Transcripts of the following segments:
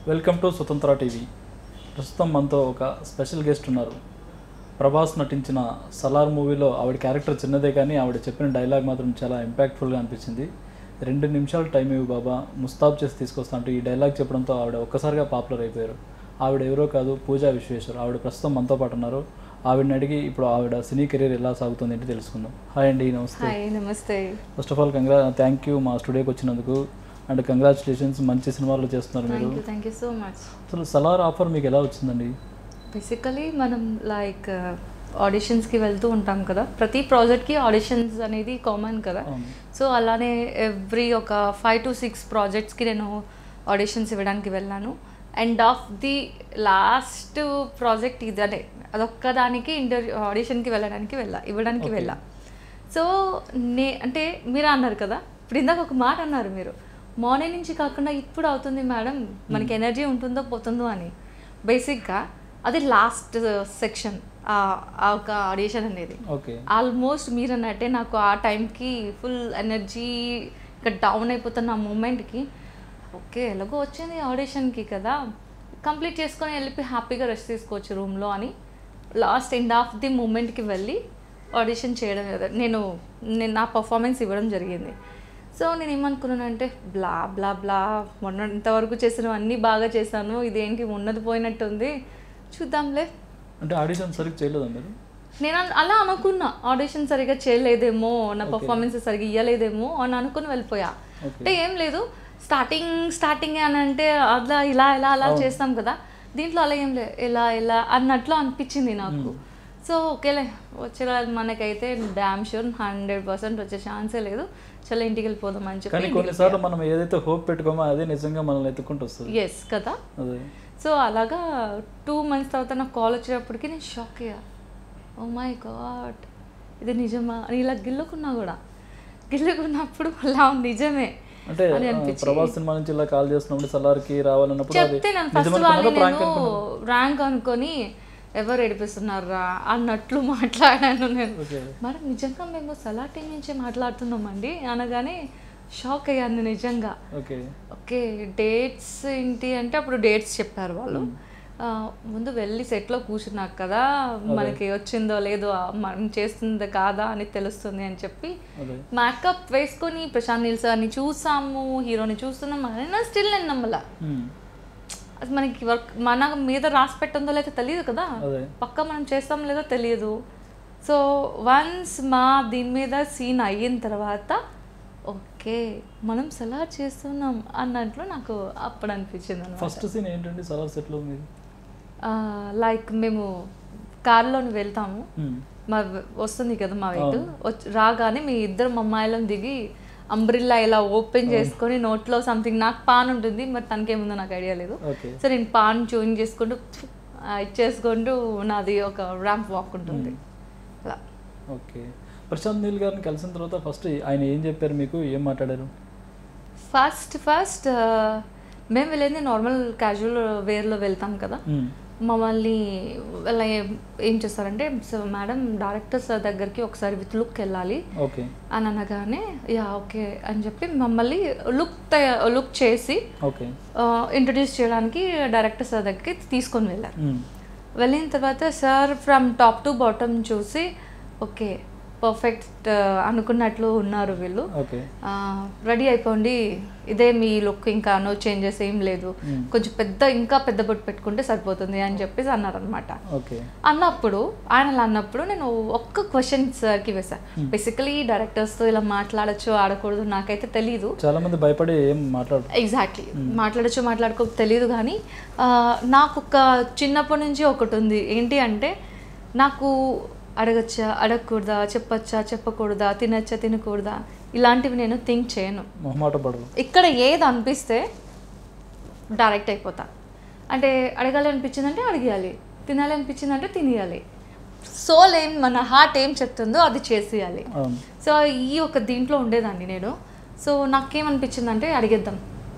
Welcome to స్వతంత్ర TV ప్రస్తుతం మనతో ఒక స్పెషల్ గెస్ట్ ఉన్నారు ప్రభాస్ నటించిన సలార్ మూవీలో ఆవిడ క్యారెక్టర్ చిన్నదే కానీ ఆవిడ చెప్పిన డైలాగ్ మాత్రం చాలా ఇంపాక్ట్ఫుల్గా అనిపించింది రెండు నిమిషాలు టైం ఇవ్వు బాబా ముస్తాబ్ చేసి తీసుకొస్తా అంటూ ఈ డైలాగ్ చెప్పడంతో ఆవిడ ఒక్కసారిగా పాపులర్ అయిపోయారు ఆవిడ ఎవరో కాదు పూజా విశ్వేశ్వర్ ఆవిడ ప్రస్తుతం మనతో పాటు ఉన్నారు ఆవిడని అడిగి ఇప్పుడు ఆవిడ సినీ కెరీర్ ఎలా సాగుతుంది ఏంటి తెలుసుకుందాం హాయ్ అండి నమస్తే హాయ్ నమస్తే ఫస్ట్ ఆఫ్ ఆల్ కంగ్రా థ్యాంక్ యూ మా స్టూడియోకి వచ్చినందుకు అండ్ కంగ్రాచులేషన్స్ మంచి సినిమాలు చేస్తున్నారు మీరు thank you thank you so much అసలు సలార్ ఆఫర్ మీకు ఎలా వచ్చిందండి బేసికలీ మనం లైక్ ఆడిషన్స్కి వెళ్తూ ఉంటాం కదా ప్రతి ప్రాజెక్ట్కి ఆడిషన్స్ అనేది కామన్ కదా అవును. సో అలానే ఎవ్రీ ఒక ఫైవ్ టు సిక్స్ ప్రాజెక్ట్స్కి నేను ఆడిషన్స్ ఇవ్వడానికి వెళ్ళాను and of the last project ఇది అదే అదొక్క దానికి ఇంటర్వ్యూ ఆడిషన్కి వెళ్ళడానికి వెళ్ళా ఇవ్వడానికి Okay. వెళ్ళా సో నే అంటే మీరు అన్నారు కదా ఇప్పుడు ఇందాక ఒక మాట అన్నారు మీరు మార్నింగ్ నుంచి కాకుండా ఇప్పుడు అవుతుంది మేడం మనకి ఎనర్జీ ఉంటుందో పోతుందో అని బేసిక్గా అది లాస్ట్ సెక్షన్ ఆ ఒక ఆడిషన్ అనేది ఓకే ఆల్మోస్ట్ మీరు అన్నట్టే నాకు ఆ టైంకి ఫుల్ ఎనర్జీ ఇంకా డౌన్ అయిపోతున్న ఆ మూమెంట్కి ఓకే ఎలాగో వచ్చింది ఆడిషన్కి కదా కంప్లీట్ చేసుకొని వెళ్ళిపోయి హ్యాపీగా రెస్ట్ తీసుకోవచ్చు రూమ్లో అని లాస్ట్ ఎండ్ ఆఫ్ ది మూమెంట్కి వెళ్ళి ఆడిషన్ చేయడం జరగ- నేను నేను నా పర్ఫార్మెన్స్ ఇవ్వడం జరిగింది సో నేను ఏమనుకున్నానంటే బ్లా బ్లా బ్లా మొన్న ఇంతవరకు చేసినవన్నీ బాగా చేశాను ఇదేంటి ఉన్నది పోయినట్టుంది చూద్దాంలే అంటే ఆడిషన్ సరిగ్గా చేయలేదా మీరు నేను అన్- అలా అనుకున్నా ఆడిషన్ సరిగా చేయలేదేమో నా Okay. పర్ఫార్మెన్స్ సరిగా ఇవ్వలేదేమో అని అనుకుని వెళ్ళిపోయా Okay. అంటే ఏం లేదు స్టార్టింగ్ స్టార్టింగ్ అని అంటే అలా ఇలా ఇలా అలా అవును. చేస్తాం కదా దీంట్లో అలా ఏం లేదు ఇలా ఇలా అన్నట్లు అనిపించింది నాకు సో ఓకేలే వచ్చేలా మనకైతే డ్యామ్ షూర్ హండ్రెడ్ పర్సెంట్ వచ్చే ఛాన్సే లేదు చలో ఇంటికి వెళ్ళిపోదాం అని కానీ చెప్పి కొన్నిసార్లు మనం ఏదైతే హోప్ పెట్టుకోమో అదే నిజంగా మనల్ని ఎత్తుకుంటూ వస్తుంది ఎస్ కదా అదే సో అలాగా టూ మంత్స్ తర్వాత నాకు కాల్ వచ్చేటప్పటికి నేను షాక్ అయ్యా ఓ మై గాడ్ ఇది నిజమా అని ఇలా గిల్లుకున్నా కూడా గిల్లుకున్నప్పుడు అలా నిజమే అంటే అని ఆ, అనిపించి ప్రభాస్ సినిమా నుంచి ఇలా కాల్ చేస్తున్నప్పుడు సలార్కి రావాలన్నప్పుడు అది చెప్తే నేను ఫస్ట్ నిజమనుకున్నారా వాళ్ళు ప్రాంక్ నేను అనుకున్నారా ర్యాంక్ అనుకొని ఎవరు ఏడిపిస్తున్నారా అన్నట్లు మాట్లాడాను నేను ఓకే మరి నిజంగా మేము సలా టీం నుంచే మాట్లాడుతున్నామండి అనగానే షాక్ అయ్యాను నిజంగా ఓకే ఓకే డేట్స్ ఏంటి అంటే అప్పుడు డేట్స్ చెప్పారు వాళ్ళు ఆ, ముందు వెళ్ళి సెట్లో కూర్చున్నాక కదా మనకి వచ్చిందో లేదో ఆ మనం చేస్తుంది కాదా అని తెలుస్తుంది అని చెప్పి అదే మేకప్ వేసుకొని ప్రశాంత్ నీల్ సార్ని చూసాము హీరోని చూస్తున్నాం అయినా స్టిల్ నేను నమ్మలా Hmm. అది మనకి వర్క్ మన మీద రాసి పెట్టిందో లేదో తెలియదు కదా అదే పక్క మనం చేస్తాం లేదో తెలియదు సో వన్స్ మా దీని మీద సీన్ అయిన తర్వాత ఓకే మనం సలా చేస్తున్నాం అన్నట్లు నాకు అప్పుడు అనిపించింది అనమాట ఫస్ట్ సీన్ ఏంటండి సలార్ సెట్లో మీది లైక్ మేము కార్లోని వెళ్తాము Hmm. మా వస్తుంది కదా మా వెహికల్ వచ్చి రాగానే మీ ఇద్దరు అమ్మాయిలను దిగి అంబ్రిల్లా ఇలా ఓపెన్ చేసుకొని నోట్లో సంథింగ్ నాకు పాన్ ఉంటుంది మరి తనకేముందో నాకు ఐడియా లేదు ఓకే సో నేను పాన్ చూయింగ్ చేసుకుంటూ ఆ, ఇచ్చేసుకుంటూ నాది ఒక ర్యాంప్ వాక్ ఉంటుంది అలా ఓకే ప్రశాంత్ నీల్ గారిని కలిసిన తర్వాత ఫస్ట్ ఆయన ఏం చెప్పారు మీకు ఏం మాట్లాడారు ఫస్ట్ ఫస్ట్ మేము వెళ్ళేది నార్మల్ క్యాజువల్ వేర్లో వెళ్తాం కదా Hmm. మమ్మల్ని వాళ్ళ ఏం- ఏం చేస్తారంటే సో మేడం డైరెక్టర్ సార్ దగ్గరికి ఒకసారి విత్ లుక్ వెళ్ళాలి ఓకే అని అనగానే యా ఓకే అని చెప్పి మమ్మల్ని లుక్ తయ లుక్ చేసి ఓకే ఇంట్రడ్యూస్ చేయడానికి డైరెక్టర్ సార్ దగ్గరికి తీసుకొని వెళ్ళారు Hmm. వెళ్ళిన తర్వాత sir from top to bottom చూసి ఓకే పర్ఫెక్ట్ అనుకున్నట్లు ఉన్నారు వీళ్ళు ఓకే రెడీ అయిపోండి ఇదే మీ లుక్ ఇంకా నో చేంజెస్ ఏం లేదు Hmm. కొంచెం పెద్ద ఇంకా పెద్ద బొట్టు పెట్టుకుంటే సరిపోతుంది అని చెప్పేసి అన్నారనమాట ఓకే అన్నప్పుడు ఆయన అలా అన్నప్పుడు నేను ఒక్క క్వశ్చన్ సార్కి వేశాను బేసికలీ డైరెక్టర్స్తో ఇలా మాట్లాడచ్చు ఆడకూడదు నాకైతే తెలీదు చాలా మంది భయపడి ఏం మాట్లాడు ఎగ్జాక్ట్లీ మాట్లాడచ్చు మాట్లాడుకో తెలియదు కానీ ఆ, నాకు ఒక చిన్నప్పటి నుంచి ఒకటి ఉంది ఏంటి అంటే నాకు అడగచ్చా అడగకూడదా చెప్పచ్చా చెప్పకూడదా తినచ్చా తినకూడదా ఇలాంటివి నేను థింక్ చేయను మొహమాట పడదు ఇక్కడ ఏది అనిపిస్తే డైరెక్ట్ అయిపోతా అంటే అడగాలి అనిపించిందంటే అడిగేయాలి తినాలి అనిపించిందంటే తినేయాలి సోల్ ఏం మన హార్ట్ ఏం చెప్తుందో అది చేసేయాలి అవును సో ఈ ఒక దీంట్లో ఉండేదాన్ని నేను సో నాకేమనిపించిందంటే అడిగేద్దాం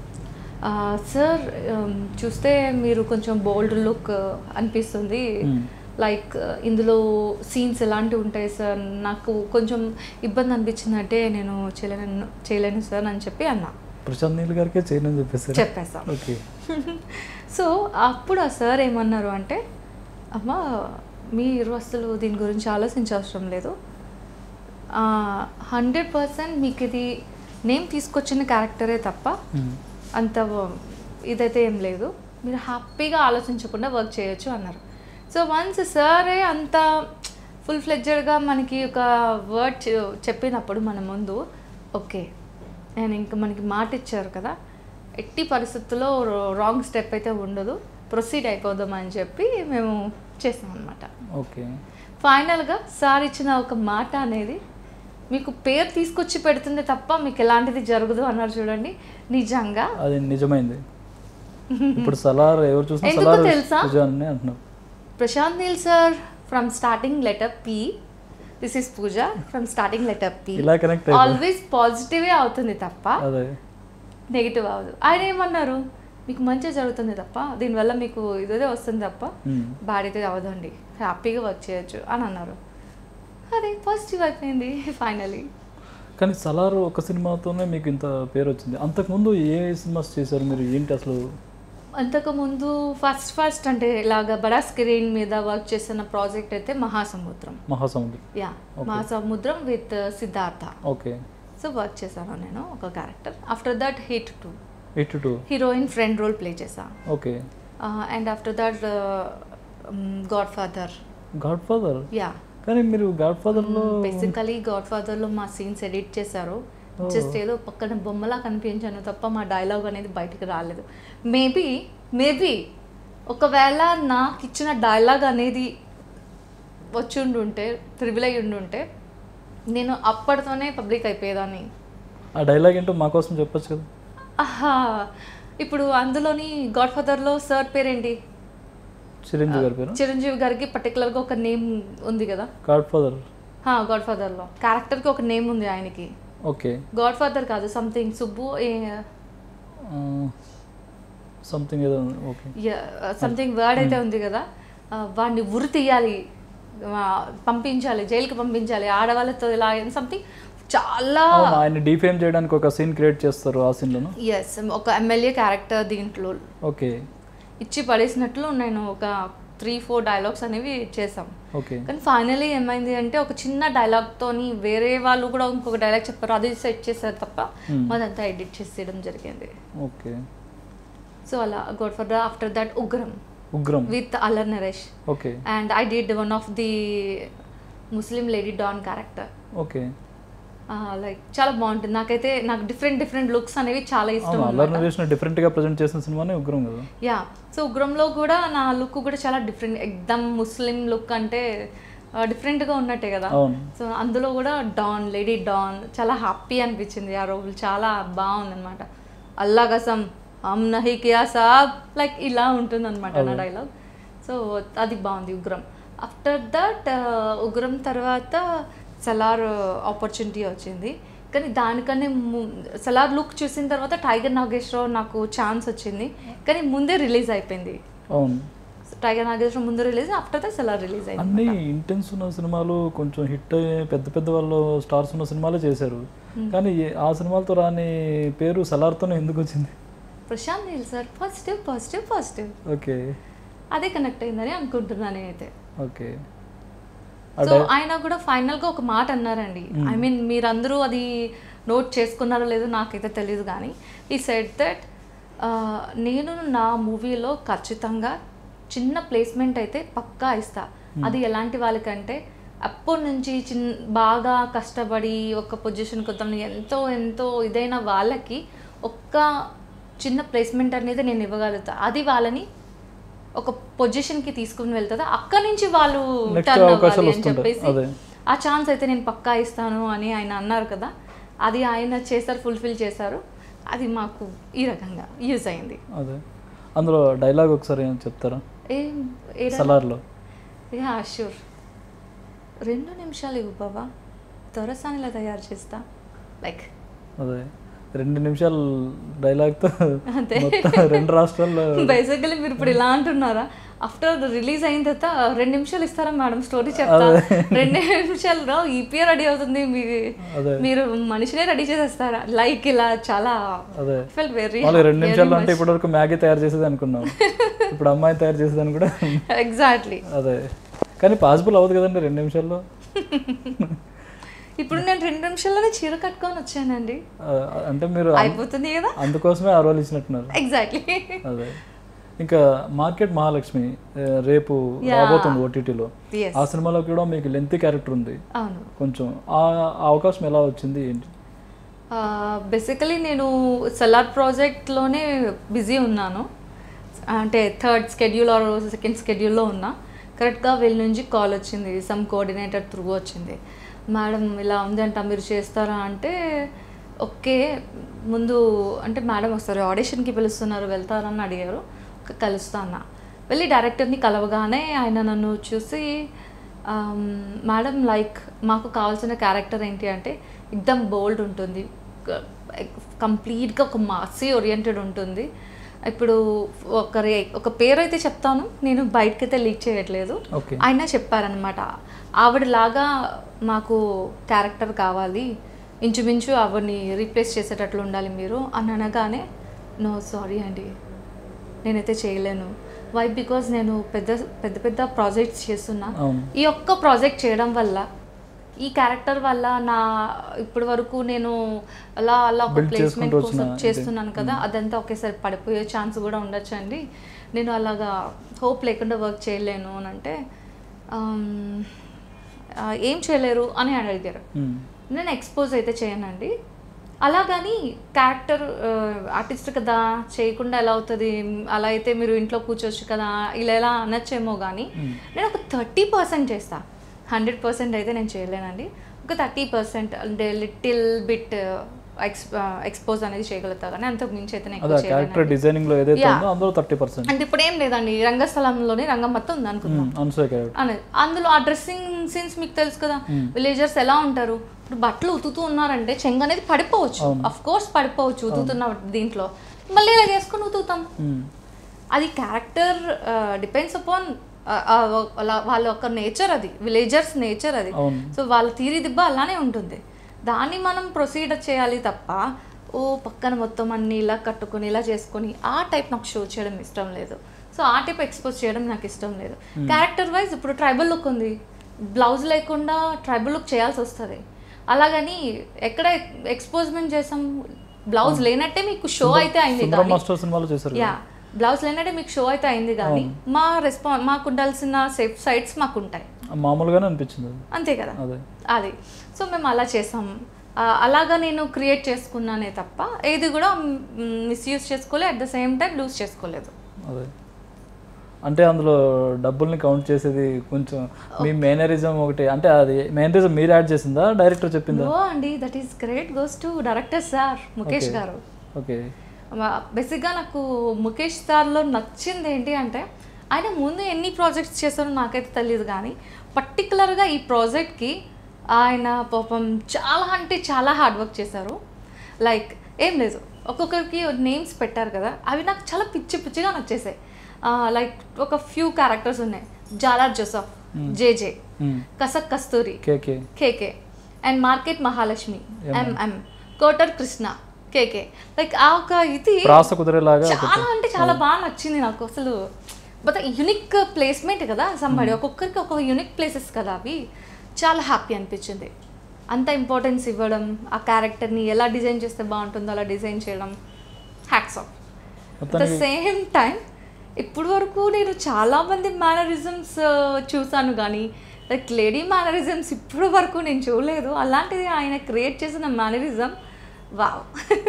సార్ చూస్తే మీరు కొంచెం బోల్డ్ లుక్ అనిపిస్తుంది Hmm. లైక్ ఇందులో సీన్స్ ఎలాంటివి ఉంటాయి సార్ నాకు కొంచెం ఇబ్బంది అనిపించిందంటే నేను చేయలేను చేయలేను సార్ అని చెప్పి అన్నా ప్రశాంత్ నీల్ గారికే చేయనని చెప్పేసారు చెప్పేసా ఓకే సో అప్పుడు ఆ సార్ ఏమన్నారు అంటే అమ్మ మీరు అసలు దీని గురించి ఆలోచించవసరం లేదు హండ్రెడ్ పర్సెంట్ మీకు ఇది నేమ్ తీసుకొచ్చిన క్యారెక్టరే తప్ప మ్మ్. అంత ఇదైతే ఏం లేదు మీరు హ్యాపీగా ఆలోచించకుండా వర్క్ చేయొచ్చు అన్నారు సో వన్స్ సరే అంత ఫుల్ ఫ్లెడ్జెడ్గా మనకి ఒక వర్డ్ చెప్పినప్పుడు మన ముందు ఓకే నేను ఇంకా మనకి మాట ఇచ్చారు కదా ఎట్టి పరిస్థితుల్లో రాంగ్ స్టెప్ అయితే ఉండదు ప్రొసీడ్ అయిపోదాం అని చెప్పి మేము చేసాం అనమాట ఓకే ఫైనల్గా సార్ ఇచ్చిన ఒక మాట అనేది మీకు పేరు తీసుకొచ్చి పెడుతుంది తప్ప మీకు ఎలాంటిది జరగదు అన్నారు చూడండి నిజంగా అది నిజమైంది ఇప్పుడు సలార్ ఎవరు చూసినా ఎందుకో సలార్ తెలుసా? పూజ అని అంటున్నారు Prashanth Neel sir from starting letter P this is Pooja from starting letter P ఇలా కనెక్ట్ అయిపోయింది ఆల్వేస్ పాజిటివే అవుతుంది తప్ప అదే నెగిటివ్ అవ్వదు ఆయన ఏమన్నారు మీకు మంచిగా జరుగుతుంది తప్ప దీనివల్ల మీకు ఇదే వస్తుంది తప్ప మ్మ్. బ్యాడ్ అయితే అవ్వదండి హ్యాపీగా వర్క్ చేయొచ్చు అని అన్నారు అదే పాజిటివ్ అయిపోయింది ఫైనలీ కానీ సలార్ ఒక సినిమాతోనే మీకు ఇంత పేరు వచ్చింది అంతకుముందు ఏ సినిమాస్ చేశారు మీరు ఏంటి అసలు అంతకుముందు ఫస్ట్ ఫస్ట్ అంటే ఇలాగ బడా స్క్రీన్ మీద వర్క్ చేసిన ప్రాజెక్ట్ అయితే Mahasamudram Mahasamudram yeah Okay. Mahasamudram with Siddharth okay so work చేశాను నేను ఒక character after that hit two eight two heroine friend role play చేశాను okay and after that Godfather Godfather yeah కానీ మీరు గాడ్ ఫాదర్లో బేసికలీ గాడ్ ఫాదర్లో మా సీన్స్ ఎడిట్ చేశారు Oh. జస్ట్ ఏదో పక్కన బొమ్మలా కనిపించాను తప్ప మా డైలాగ్ అనేది బయటికి రాలేదు మేబీ మేబీ ఒకవేళ నాకు ఇచ్చిన డైలాగ్ అనేది వచ్చి ఉండుంటే త్రిబుల్ అయి ఉండుంటే నేను అప్పటితోనే పబ్లిక్ అయిపోయేదాన్ని ఆ డైలాగ్ ఏంటో మా కోసం చెప్పొచ్చు కదా ఆహా ఇప్పుడు అందులోని గాడ్ ఫాదర్లో సార్ పేరేంటి చిరంజీవి గారి పేరు చిరంజీవి గారికి పర్టికులర్గా ఒక నేమ్ ఉంది కదా గాడ్ ఫాదర్ గాడ్ ఫాదర్లో క్యారెక్టర్కి ఒక నేమ్ ఉంది ఆయనకి ఓకే గాడ్ ఫాదర్ కాదు సంథింగ్ సుబ్బు సంథింగ్ ఏదో ఓకే సంథింగ్ వర్డ్ అయితే ఉంది కదా ఆ, వాడిని ఉరి తీయాలి ఆ, పంపించాలి జైలుకి పంపించాలి ఆడవాళ్ళతో ఇలా సంథింగ్ చాలా అవును ఆయన డిఫేమ్ చేయడానికి ఒక సీన్ క్రియేట్ చేస్తారు ఆ సీన్లోను ఎస్ ఒక ఎమ్మెల్యే క్యారెక్టర్ దీంట్లో ఓకే ఇచ్చి పడేసినట్లు నేను ఒక త్రీ ఫోర్ డైలాగ్స్ అనేవి చేసాం ఓకే కానీ ఫైనలీ ఏమైంది అంటే ఒక చిన్న డైలాగ్తోని వేరే వాళ్ళు కూడా ఇంకొక డైలాగ్ చెప్పారు అది సెట్ చేశారు తప్ప Hmm. మాదంతా ఎడిట్ చేసేయడం జరిగింది ఓకే సో అలా Godfather after that Ugram Ugram with Allari Naresh okay and I did one of the Muslim lady don character okay like చాలా బాగుంటుంది నాకైతే నాకు డిఫరెంట్ డిఫరెంట్ లుక్స్ అనేవి చాలా ఇష్టం అవును అల్లరి అన్నమాట. నరేషన్ డిఫరెంట్గా ప్రజెంట్ చేసిన సినిమానే ఉగ్రం కదా యా సో ఉగ్రంలో కూడా నా లుక్ కూడా చాలా డిఫరెంట్ ఎక్దమ్ ముస్లిం లుక్ అంటే ఆ, డిఫరెంట్గా ఉన్నట్టే కదా అవును సో అందులో కూడా డాన్ లేడీ డాన్ చాలా హ్యాపీ అనిపించింది ఆ రోల్ చాలా బాగుంది అనమాట అల్లా కసం హమ్ నహి కియా సాబ్ లైక్ ఇలా ఉంటుంది అనమాట నా అవును. డైలాగ్ సో అది బాగుంది ఉగ్రం ఆఫ్టర్ దట్ ఉగ్రం తర్వాత సలార్ ఆపర్చునిటీ వచ్చింది కానీ దానికన్నా ము- సలార్ లుక్ చూసిన తర్వాత టైగర్ నాగేశ్వరరావు నాకు ఛాన్స్ వచ్చింది కానీ ముందే రిలీజ్ అయిపోయింది అవును టైగర్ నాగేశ్వరరావు ముందు release after that Salaar release అన్ని అయింది ఇంటెన్స్ ఉన్న సినిమాలు కొంచెం హిట్ అయ్యే పెద్ద పెద్ద వాళ్ళు స్టార్స్ ఉన్న సినిమాలే చేశారు కానీ ఏ- ఆ సినిమాలతో రాని పేరు సలార్తోనే ఎందుకు వచ్చింది Prashanth Neel sir positive positive positive okay అదే కనెక్ట్ అయిందని అనుకుంటున్నాను నేనైతే ఓకే ఆ సో డై- ఆయన కూడా ఫైనల్గా ఒక మాట అన్నారండి ఐ మీన్ మీరందరూ అది నోట్ చేసుకున్నారో లేదో నాకైతే తెలియదు కానీ ఈ సెట్ దట్ నేను నా మూవీలో ఖచ్చితంగా చిన్న ప్లేస్మెంట్ అయితే పక్కా ఇస్తా అది ఎలాంటి వాళ్ళకంటే అప్పటి నుంచి చిన్ బాగా కష్టపడి ఒక పొజిషన్ కొత్త ఎంతో ఎంతో ఇదైన వాళ్ళకి ఒక్క చిన్న ప్లేస్మెంట్ అనేది నేను ఇవ్వగలుగుతా అది వాళ్ళని ఒక పొజిషన్కి తీసుకుని వెళ్తుందా అక్కడి నుంచి వాళ్ళు Next టర్న్ అవకాశాలు అవ్వాలి అని వస్తుంటాయి. చెప్పేసి అదే. ఆ ఛాన్స్ అయితే నేను పక్కా ఇస్తాను అని ఆయన అన్నారు కదా అది ఆయన చేశారు ఫుల్ఫిల్ చేశారు అది మాకు ఈ రకంగా యూజ్ అయింది అదే అందులో డైలాగ్ ఒకసారి ఏం చెప్తారా ఏం ఏ సలార్లో యా షూర్ రెండు నిమిషాలు ఇవ్వు బాబా దొరసానిలా తయారు చేస్తా లైక్ అదే రెండు నిమిషాలు డైలాగ్తో అంతే. మొత్తం రెండు రాష్ట్రాల్లో బేసికలీ మీరు ఇప్పుడు ఇలా అంటున్నారా ఆఫ్టర్ రిలీజ్ అయిన తర్వాత రెండు నిమిషాలు ఇస్తారా మేడం స్టోరీ చెప్తా రెండు నిమిషాల్లో ఈపీఏ రెడీ అవుతుంది మీ అదే. మీరు మనిషినే రెడీ చేసేస్తారా లైక్ ఇలా చాలా అదే ఫెల్ వెరీ వాళ్ళు రెండు నిమిషాల్లో అంటే ఇప్పటివరకు మ్యాగీ తయారు చేసేది అనుకున్నాం ఇప్పుడు అమ్మాయి తయారు చేసేదని కూడా ఎగ్జాక్ట్లీ అదే కానీ పాసిబుల్ అవ్వదు కదండి రెండు నిమిషాల్లో ఇప్పుడు నేను రెండు నిమిషాల్లోనే చీర కట్టుకొని వచ్చానండి ఆ, అంటే మీరు అయిపోతుంది కదా అందుకోసమే ఆ రోల్ ఇచ్చినట్టున్నారు ఎగ్జాక్ట్లీ అదే ఇంకా మార్కెట్ మహాలక్ష్మి ఆ, రేపు రాబోతుంది ఓటీటీలో ఎస్ ఆ సినిమాలో కూడా మీకు లెంత్ క్యారెక్టర్ ఉంది అవును కొంచెం ఆ ఆ అవకాశం ఎలా వచ్చింది ఏంటి బేసికలీ నేను సెలార్ ప్రాజెక్ట్లోనే బిజీ ఉన్నాను అంటే థర్డ్ స్కెడ్యూల్ ఆర్ సెకండ్ స్కెడ్యూల్లో ఉన్నా కరెక్ట్గా వీళ్ళ నుంచి కాల్ వచ్చింది సమ్ కోఆర్డినేటర్ త్రూ వచ్చింది మేడం ఇలా ఉందంట మీరు చేస్తారా అంటే ఓకే ముందు అంటే మేడం వస్తారు ఆడిషన్కి పిలుస్తున్నారు వెళ్తారని అడిగారు "ఓకే, కలుస్తా అన్న వెళ్ళి డైరెక్టర్ని కలవగానే ఆయన నన్ను చూసి ఆమ్, మేడం లైక్ మాకు కావాల్సిన క్యారెక్టర్ ఏంటి అంటే ఎక్దమ్ బోల్డ్ ఉంటుంది కంప్లీట్గా ఒక మాసీ ఓరియంటెడ్ ఉంటుంది ఇప్పుడు ఒకరి ఒక పేరు అయితే చెప్తాను నేను బయటకైతే లీక్ చేయట్లేదు ఓకే ఆయన చెప్పారనమాట ఆవిడలాగా మాకు క్యారెక్టర్ కావాలి ఇంచుమించు ఆవిడని రీప్లేస్ చేసేటట్లు ఉండాలి మీరు అని అనగానే నో సారీ అండి నేనైతే చేయలేను వై బికాజ్ నేను పెద్ద పెద్ద పెద్ద ప్రాజెక్ట్స్ చేస్తున్నా అవును ఈ ఒక్క ప్రాజెక్ట్ చేయడం వల్ల ఈ క్యారెక్టర్ వల్ల నా ఇప్పటి వరకు నేను అలా అలా ఒక Build ప్లేస్మెంట్ చేసుకుంటూ కోసం వచ్చిన చేస్తున్నాను కదా అదంతా ఒకేసారి పడిపోయే ఛాన్స్ కూడా ఉండొచ్చు అండి నేను అలాగా హోప్ లేకుండా వర్క్ చేయలేను అని అంటే ఆమ్, ఆ, ఏం చేయలేరు అని అడిగారు ఉమ్. నేను ఎక్స్పోజ్ అయితే చేయనండి అలాగని క్యారెక్టర్ ఆర్టిస్ట్ కదా చేయకుండా ఎలా అవుతుంది అలా అయితే మీరు ఇంట్లో కూర్చోవచ్చు కదా ఇలా ఎలా అనొచ్చేమో కానీ మ్మ్. నేను ఒక థర్టీ పర్సెంట్ చేస్తా హండ్రెడ్ పర్సెంట్ అయితే నేను చేయలేనండి ఒక థర్టీ పర్సెంట్ అంటే లిటిల్ బిట్ ఎక్స్ ఎక్స్పోజ్ అనేది చేయగలుగుతా కానీ అంతకు మించి అయితే నేను అదే ఎక్కువ క్యారెక్టర్ చేయలేనండి. డిజైనింగ్ లో ఏదైతే Yeah. ఉందో అందులో థర్టీ పర్సెంట్ అంటే ఇప్పుడు ఏం లేదండి రంగస్థలంలోనే రంగం మొత్తం ఉంది అనుకుందాం అనసూయ క్యారెక్టర్ అనేది అందులో ఆ డ్రెస్సింగ్ సీన్స్ మీకు తెలుసు కదా Hmm. విలేజర్స్ ఎలా ఉంటారు ఇప్పుడు బట్టలు ఉతుకుతూ ఉన్నారంటే చెంగ అనేది పడిపోవచ్చు అవును. అఫ్ కోర్స్ పడిపోవచ్చు ఉతుకుతున్న దీంట్లో మళ్ళీ ఇలా చేసుకుని ఉతుకుతాం అది క్యారెక్టర్ డిపెండ్స్ అపాన్ వాళ్ళ యొక్క నేచర్ అది విలేజర్స్ నేచర్ అది అవును సో వాళ్ళ తీరి దిబ్బ అలానే ఉంటుంది దాన్ని మనం ప్రొసీడ్ చేయాలి తప్ప ఓ పక్కన మొత్తం అన్ని ఇలా కట్టుకొని ఇలా చేసుకొని ఆ టైప్ నాకు షో చేయడం ఇష్టం లేదు సో ఆ టైప్ ఎక్స్పోజ్ చేయడం నాకు ఇష్టం లేదు క్యారెక్టర్ వైజ్ ఇప్పుడు ట్రైబల్ లుక్ ఉంది బ్లౌజ్ లేకుండా ట్రైబల్ లుక్ చేయాల్సి వస్తుంది అలాగని ఎక్కడ ఎక్స్పోజ్మెంట్ చేసాం బ్లౌజ్ లేనట్టే మీకు షో అయితే అయింది సుందరం కానీ మాస్టర్ సినిమాలో చేశారు యా బ్లౌజ్ లేనట్టే మీకు షో అయితే అయింది కానీ మా రెస్పా మాకు ఉండాల్సిన సేఫ్ సైడ్స్ మాకు ఉంటాయి మామూలుగానే అనిపించింది అది అంతే కదా అదే అది సో మేము అలా చేసాం ఆ, అలాగా నేను క్రియేట్ చేసుకున్నానే తప్ప ఏది కూడా మిస్యూజ్ చేసుకోలే at the same time lose చేసుకోలేదు అదే అంటే అందులో డబ్బుల్ని కౌంట్ చేసేది కొంచెం మీ మేనరిజం ఒకటి అంటే అది మేనరిజం మీరు యాడ్ చేసిందా డైరెక్టర్ చెప్పిందా ఓ అండి that is great goes to director sir Mukesh Okay. Garu okay బేసిక్గా నాకు ముఖేష్ సార్లో నచ్చింది ఏంటి అంటే ఆయన ముందు ఎన్ని ప్రాజెక్ట్స్ చేశారో నాకైతే తెలియదు కానీ పర్టికులర్గా ఈ ప్రాజెక్ట్కి ఆయన పాపం చాలా అంటే చాలా హార్డ్ వర్క్ చేశారు లైక్ ఏం లేదు ఒక్కొక్కరికి నేమ్స్ పెట్టారు కదా అవి నాకు చాలా పిచ్చి పిచ్చిగా నచ్చేసాయి లైక్ ఒక ఫ్యూ క్యారెక్టర్స్ ఉన్నాయి జాలార్ జోసఫ్ జేజే కసక్ Kasturi KK KK and market Mahalakshmi MM. MM quarter Krishna KK like ఆ ఒక ఇది ప్రాస కుదిరేలాగా ఒకటి చాలా అంటే చాలా బాగా నచ్చింది నాకు అసలు బట్ యునిక్ ప్లేస్మెంట్ కదా సంబడి ఒక్కొక్కరికి ఒక్కొక్క యునిక్ ప్లేసెస్ కదా అవి చాలా హ్యాపీ అనిపించింది అంత ఇంపార్టెన్స్ ఇవ్వడం ఆ క్యారెక్టర్ని ఎలా డిజైన్ చేస్తే బాగుంటుందో అలా డిజైన్ చేయడం హ్యాక్స్ ఆఫ్ అట్ ద మొత్తానికి సేమ్ టైం ఇప్పుడు వరకు నేను చాలామంది మేనరిజమ్స్ చూసాను కానీ లైక్ లేడీ మేనరిజమ్స్ ఇప్పుడు వరకు నేను చూడలేదు అలాంటిది ఆయన క్రియేట్ చేసిన మేనరిజం వావ్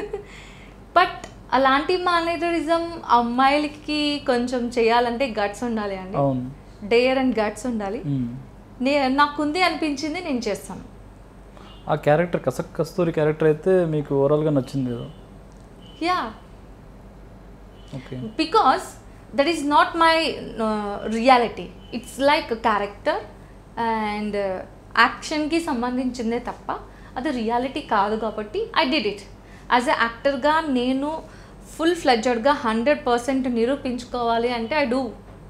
బట్ అలాంటి మేనరిజం అమ్మాయిలకి కొంచెం చేయాలంటే గట్స్ ఉండాలి అండి అవును డేర్ అండ్ గట్స్ ఉండాలి మ్మ్. నే నాకుంది అనిపించింది నేను చేస్తాను ఆ క్యారెక్టర్ కసక్ కస్తూరి క్యారెక్టర్ అయితే మీకు ఓవరాల్గా నచ్చింది కదా yeah okay because that is not my reality it's like character and యాక్షన్కి సంబంధించిందే తప్ప అది రియాలిటీ కాదు కాబట్టి I did it as a యాక్టర్గా నేను ఫుల్ ఫ్లెడ్జెడ్గా హండ్రెడ్ పర్సెంట్ నిరూపించుకోవాలి అంటే ఐ డూ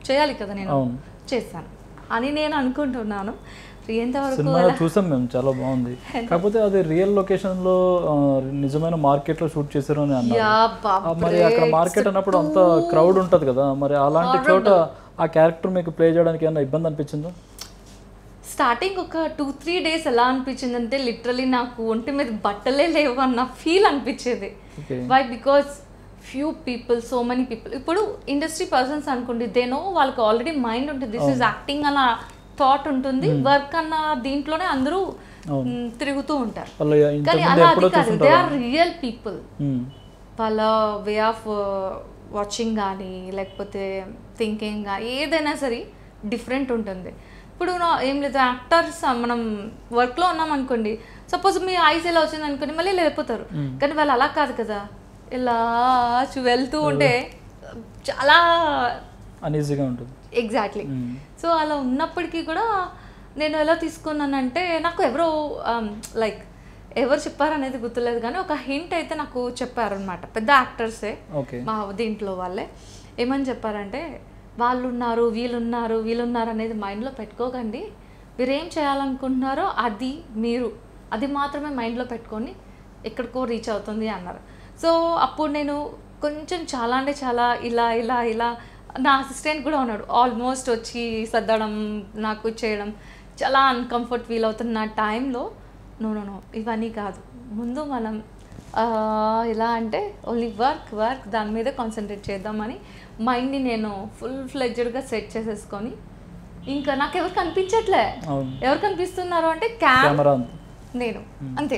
చేయాలి కదా నేను అవును చేశాను అని నేను అనుకుంటున్నాను ఎంతవరకు సినిమా ఎలా- చూసాం మేము చాలా బాగుంది కాకపోతే అది రియల్ లొకేషన్ లో ఆ, నిజమైన మార్కెట్ లో షూట్ చేశారు అని అన్నారు యా ఆ, మరి అక్కడ మార్కెట్ అన్నప్పుడు అంత క్రౌడ్ ఉంటది కదా మరి అలాంటి చోట ఆ క్యారెక్టర్ మీకు ప్లే చేయడానికి ఏమైనా ఇబ్బంది అనిపించిందా స్టార్టింగ్ ఒక టూ త్రీ డేస్ ఎలా అనిపించింది అంటే లిటరలీ నాకు ఒంటి మీద బట్టలే లేవు అన్న ఫీల్ అనిపించేది okay why because few people so many people ఇప్పుడు ఇండస్ట్రీ పర్సన్స్ అనుకోండి దే నో వాళ్ళకి ఆల్రెడీ మైండ్ ఉంటుంది దిస్ ఇస్ యాక్టింగ్ అన్న థాట్ ఉంటుంది వర్క్ అన్న దీంట్లోనే అందరూ మ్, తిరుగుతూ ఉంటారు వాళ్ళు ఇంత కానీ ముందు అలా ఎప్పుడో అది కాదు దే చూసుంటారు ఆర్ రియల్ పీపుల్ ఉమ్, వాళ్ళ వే ఆఫ్ వాచింగ్ కానీ లేకపోతే థింకింగ్ కానీ ఏదైనా సరే డిఫరెంట్ ఉంటుంది ఇప్పుడు నా ఏం లేదు యాక్టర్స్ మనం వర్క్లో ఉన్నాం అనుకోండి సపోజ్ మీ ఐస్ ఎలా వచ్చింది అనుకోండి మళ్ళీ వెళ్ళిపోతారు కానీ వాళ్ళు అలా కాదు కదా ఇలా చు- వెళ్తూ ఉంటే చాలా అన్ఈజీగా ఉంటుంది ఎగ్జాక్ట్లీ ఉమ్, సో అలా ఉన్నప్పటికీ కూడా నేను ఎలా తీసుకున్నానంటే నాకు ఎవరో లైక్ ఎవరు చెప్పారనేది గుర్తులేదు కానీ ఒక హింట్ అయితే నాకు చెప్పారనమాట పెద్ద యాక్టర్సే ఓకే మా దీంట్లో వాళ్ళే ఏమని చెప్పారంటే వాళ్ళు ఉన్నారు వీళ్ళున్నారు వీళ్ళున్నారు అనేది మైండ్లో పెట్టుకోకండి మీరు ఏం చేయాలనుకుంటున్నారో అది మీరు అది మాత్రమే మైండ్లో పెట్టుకొని ఎక్కడికో రీచ్ అవుతుంది అన్నారు సో అప్పుడు నేను కొంచెం చాలా అంటే చాలా ఇలా ఇలా ఇలా నా అసిస్టెంట్ కూడా ఉన్నాడు ఆల్మోస్ట్ వచ్చి సర్దడం నాకు చేయడం చాలా అన్కంఫర్ట్ ఫీల్ అవుతున్న టైంలో నో నో నో ఇవన్నీ కాదు ముందు మనం ఆ, ఎలా అంటే ఓన్లీ వర్క్ వర్క్ దాని మీద కాన్సన్ట్రేట్ చేద్దామని మైండ్ని నేను ఫుల్ ఫ్లెడ్జెడ్గా సెట్ చేసేసుకొని ఇంకా నాకు ఎవరు కనిపించట్లే అవును ఎవరు కనిపిస్తున్నారు అంటే క్యామ్ కెమెరా అంత నేను అంతే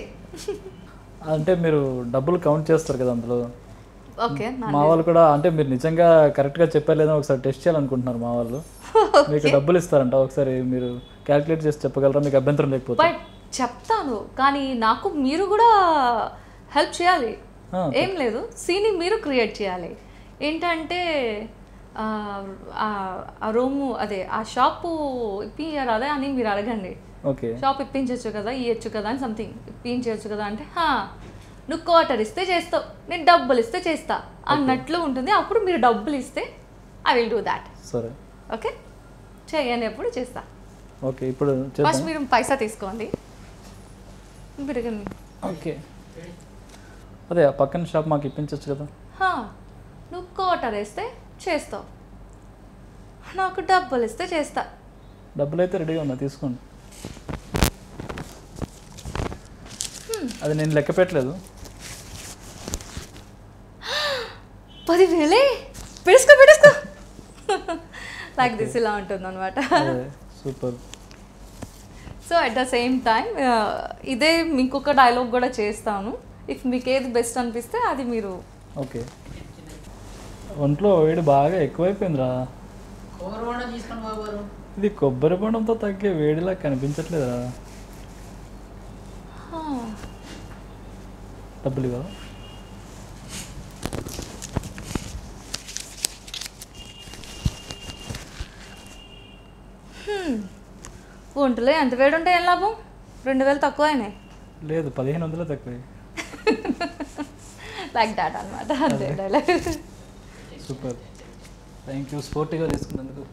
అంటే మీరు డబ్బులు కౌంట్ చేస్తారు కదా అందులో ఓకే మా వాళ్ళు కూడా అంటే మీరు నిజంగా కరెక్ట్గా చెప్పారు లేదో ఒకసారి టెస్ట్ చేయాలనుకుంటున్నారు మా వాళ్ళు మీకు డబ్బులు ఇస్తారంట ఒకసారి మీరు క్యాలిక్యులేట్ చేసి చెప్పగలరా మీకు అభ్యంతరం లేకపోతే బట్ చెప్తాను కానీ నాకు మీరు కూడా హెల్ప్ చేయాలి ఆ, ఏం లేదు సీని మీరు క్రియేట్ చేయాలి ఏంటంటే ఆ, ఆ- ఆ రూము అదే ఆ షాపు ఇప్పియరాదే అని మీరు అడగండి ఓకే షాప్ ఇప్పించవచ్చు కదా ఇవ్వచ్చు కదా అని సంథింగ్ ఇప్పించవచ్చు కదా అంటే హా నువ్వు క్వార్టర్ ఇస్తే చేస్తావు నేను డబ్బులు ఇస్తే చేస్తా అన్నట్లు ఉంటుంది అప్పుడు మీరు డబ్బులు ఇస్తే ఐ విల్ డూ దాట్ సరే ఓకే చేయనప్పుడు చేస్తా ఓకే ఇప్పుడు చేద్దాం ఫస్ట్ మీరు పైసా తీసుకోండి మీరు ఓకే అదే ఆ పక్కన షాప్ మాకు ఇప్పించవచ్చు కదా హా, నువ్వు క్వార్టర్ వేస్తే చేస్తావు నాకు డబ్బులు ఇస్తే చేస్తా డబ్బులు అయితే రెడీగా ఉన్నా తీసుకోండి అది నేను లెక్క పెట్టలేదు పదివేలే పెడుసుకో పెడుసుకో లైక్ దిస్ ఇలా ఉంటుంది అనమాట అదే super so at the same time ఇదే ఇంకొక డైలాగ్ కూడా చేస్తాను ఇఫ్ మీకు ఏది బెస్ట్ అనిపిస్తే అది మీరు ఓకే ఒంట్లో వేడి బాగా ఎక్కువైపోయిందిరా కూర కూడా తీసుకొని బాబు ఇది కొబ్బరి బొండంతో తగ్గే వేడిలా కనిపించట్లేదురా హా, డబ్బులు ఇవ్వ ఒంటిలో ఎంత వేడి ఉంటే ఏం లాభం రెండు వేలు తక్కువ అయినాయి లేదు పదిహేను వందలు తక్కువ లైక్ దాట్ అనమాట అంతే డైలాగ్ సూపర్ థ్యాంక్ యూ స్పోర్టివ్గా తీసుకున్నందుకు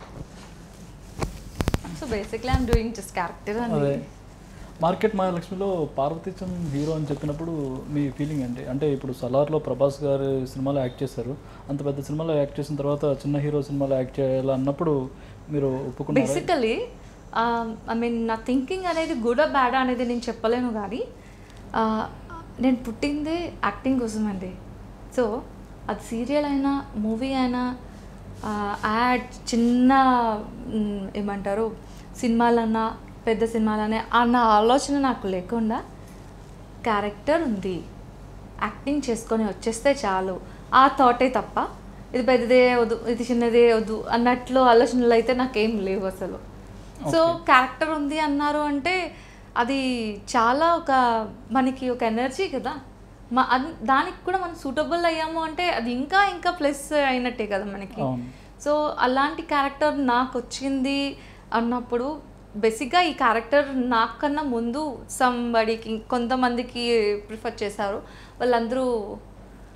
so basically I'm doing just character అదే అండి మార్కెట్ మహాలక్ష్మిలో పార్వతీచం హీరో అని చెప్పినప్పుడు మీ ఫీలింగ్ ఏంటి అంటే ఇప్పుడు సలార్లో ప్రభాస్ గారు సినిమాలో యాక్ట్ చేశారు అంత పెద్ద సినిమాలో యాక్ట్ చేసిన తర్వాత చిన్న హీరో సినిమాలో యాక్ట్ చేయాలన్నప్పుడు మీరు ఒప్పుకున్నారు బేసికలీ ఐ మీన్ నా థింకింగ్ అనేది గుడ్ బ్యాడ్ అనేది నేను చెప్పలేను కానీ ఆ, నేను పుట్టిందే యాక్టింగ్ కోసం అండి సో అది సీరియల్ అయినా మూవీ అయినా యాడ్ చిన్న మ్, ఏమంటారు సినిమాలన్నా పెద్ద సినిమాలనే అన్న ఆలోచన నాకు లేకుండా క్యారెక్టర్ ఉంది యాక్టింగ్ చేసుకొని వచ్చేస్తే చాలు ఆ థాటే తప్ప ఇది పెద్దదే వద్దు ఇది చిన్నదే వద్దు అన్నట్లు ఆలోచనలు అయితే నాకేం లేవు అసలు సో క్యారెక్టర్ ఉంది అన్నారు అంటే అది చాలా ఒక మనకి ఒక ఎనర్జీ కదా మా అన్- దానికి కూడా మనం సూటబుల్ అయ్యాము అంటే అది ఇంకా ఇంకా ప్లస్ అయినట్టే కదా మనకి అవును సో అలాంటి క్యారెక్టర్ నాకు వచ్చింది అన్నప్పుడు బేసిక్గా ఈ క్యారెక్టర్ నాకన్నా ముందు సంబడికి కొంతమందికి ప్రిఫర్ చేశారు వాళ్ళందరూ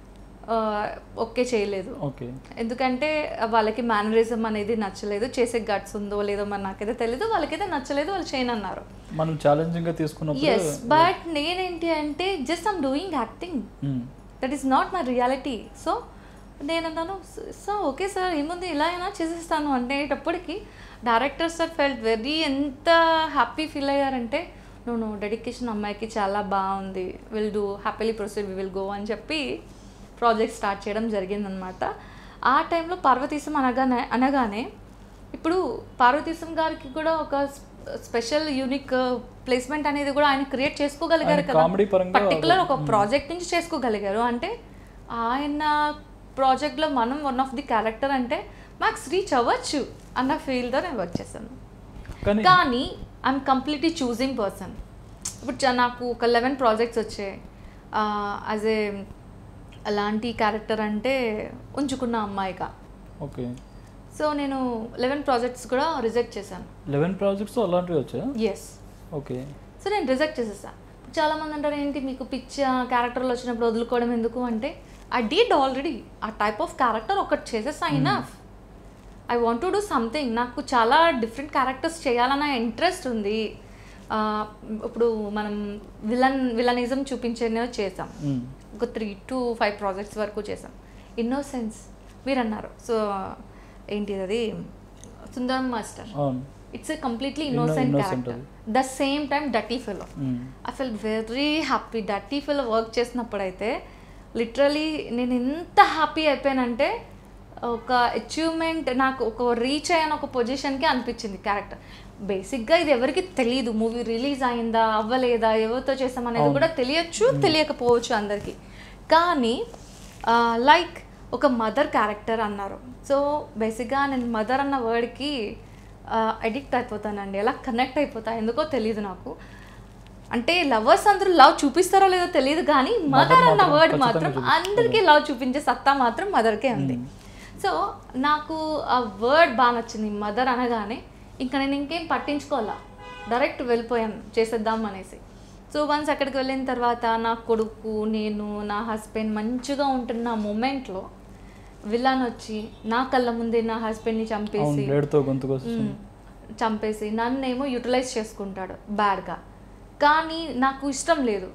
ఓకే చేయలేదు ఓకే ఎందుకంటే వాళ్ళకి మేనరిజం అనేది నచ్చలేదు చేసే గట్స్ ఉందో లేదో మరి నాకైతే తెలీదు వాళ్ళకైతే నచ్చలేదు వాళ్ళు చేయనన్నారు మనం ఛాలెంజింగ్ గా తీసుకున్నప్పుడు ఎస్ బట్ నేనేంటి అంటే జస్ట్ ఐమ్ డూయింగ్ యాక్టింగ్ మ్మ్. That is not my reality so నేను అన్నాను సార్ ఓకే సార్ ఏముంది ఇలా అయినా చేసేస్తాను అనేటప్పటికి డైరెక్టర్ సార్ ఫెల్ట్ వెరీ ఎంత హ్యాపీ ఫీల్ అయ్యారంటే నువ్వు నువ్వు డెడికేషన్ అమ్మాయికి చాలా బాగుంది will do happily proceed we will go అని చెప్పి ప్రాజెక్ట్ స్టార్ట్ చేయడం జరిగిందనమాట ఆ టైంలో పార్వతీశం అనగానే అనగానే ఇప్పుడు పార్వతీశం గారికి కూడా ఒక స్పెషల్ యూనిక్ ప్లేస్మెంట్ అనేది కూడా ఆయన క్రియేట్ చేసుకోగలిగారు ఆయన కదా comedy పరంగా పర్టికులర్ ఒక ప్రాజెక్ట్ నుంచి చేసుకోగలిగారు అంటే ఆయన ప్రాజెక్ట్లో మనం వన్ ఆఫ్ ది క్యారెక్టర్ అంటే మాకు రీచ్ అవ్వచ్చు అన్న ఫీల్తో నేను వర్క్ చేశాను కానీ కానీ ఐఎమ్ కంప్లీట్లీ చూసింగ్ పర్సన్ ఇప్పుడు చ- నాకు ఒక లెవెన్ ప్రాజెక్ట్స్ వచ్చాయి యాజ్ ఏ అలాంటి క్యారెక్టర్ అంటే ఉంచుకున్న అమ్మాయిగా ఓకే సో నేను లెవెన్ ప్రాజెక్ట్స్ కూడా రిజెక్ట్ చేశాను లెవెన్ ప్రాజెక్ట్స్ అలాంటివి వచ్చాయా ఎస్ ఓకే సో నేను రిజెక్ట్ చేసేసాను చాలా మంది అంటారు ఏంటి మీకు పిచ్చ క్యారెక్టర్లు వచ్చినప్పుడు వదులుకోవడం ఎందుకు అంటే ఐ డీడ్ ఆల్రెడీ ఆ టైప్ ఆఫ్ క్యారెక్టర్ ఒకటి చేసేసా enough I want to do something నాకు చాలా డిఫరెంట్ క్యారెక్టర్స్ చేయాలన్న ఇంట్రెస్ట్ ఉంది ఆ, ఇప్పుడు మనం విలన్ విలనిజం చూపించేనో చేసాం మ్మ్. ఒక త్రీ టు ఫైవ్ ప్రాజెక్ట్స్ వరకు చేసాం ఇన్నోసెన్స్ మీరు అన్నారు సో ఏంటిది అది సుందరం మాస్టర్ అవును it's a completely Inno- innocent innocent character the same time డటీ ఫెలో మ్మ్. ఐ ఫీల్ వెరీ హ్యాపీ డటీ ఫెలో వర్క్ చేసినప్పుడైతే లిటరలీ నేను ఎంత హ్యాపీ అయిపోయానంటే ఒక అచీవ్మెంట్ నాకు ఒక రీచ్ అయ్యాను ఒక పొజిషన్కి అనిపించింది క్యారెక్టర్ బేసిక్గా ఇది ఎవరికి తెలియదు మూవీ రిలీజ్ అయిందా అవ్వలేదా ఎవరితో చేసాం అనేది కూడా తెలియచ్చు తెలియకపోవచ్చు అందరికీ కానీ లైక్ ఒక మదర్ క్యారెక్టర్ అన్నారు సో బేసిక్గా నేను మదర్ అన్న వర్డ్కి అడిక్ట్ అయిపోతానండి ఎలా కనెక్ట్ అయిపోతా ఎందుకో తెలియదు నాకు అంటే లవర్స్ అందరూ లవ్ చూపిస్తారో లేదో తెలియదు కానీ మదర్ అన్న మాత్రం వర్డ్ ఖచ్చితంగా మాత్రం చూపిస్తారు. అందరికీ లవ్ చూపించే సత్తా మాత్రం మదర్కే ఉంది సో నాకు ఆ వర్డ్ బాగా నచ్చింది మదర్ అనగానే ఇంకా నేను ఇంకేం పట్టించుకోవాలా డైరెక్ట్ వెళ్ళిపోయాను చేసేద్దాం అనేసి సో వన్స్ అక్కడికి వెళ్ళిన తర్వాత నా కొడుకు నేను నా హస్బెండ్ మంచిగా ఉంటున్న మూమెంట్లో విలన్ వచ్చి నా కళ్ళ ముందే నా హస్బెండ్ని అవును చంపేసి బ్లేడ్తో గొంతుకు వస్తుంది మ్మ్. చంపేసి నన్నేమో యూటిలైజ్ చేసుకుంటాడు బ్యాడ్గా కానీ నాకు ఇష్టం లేదు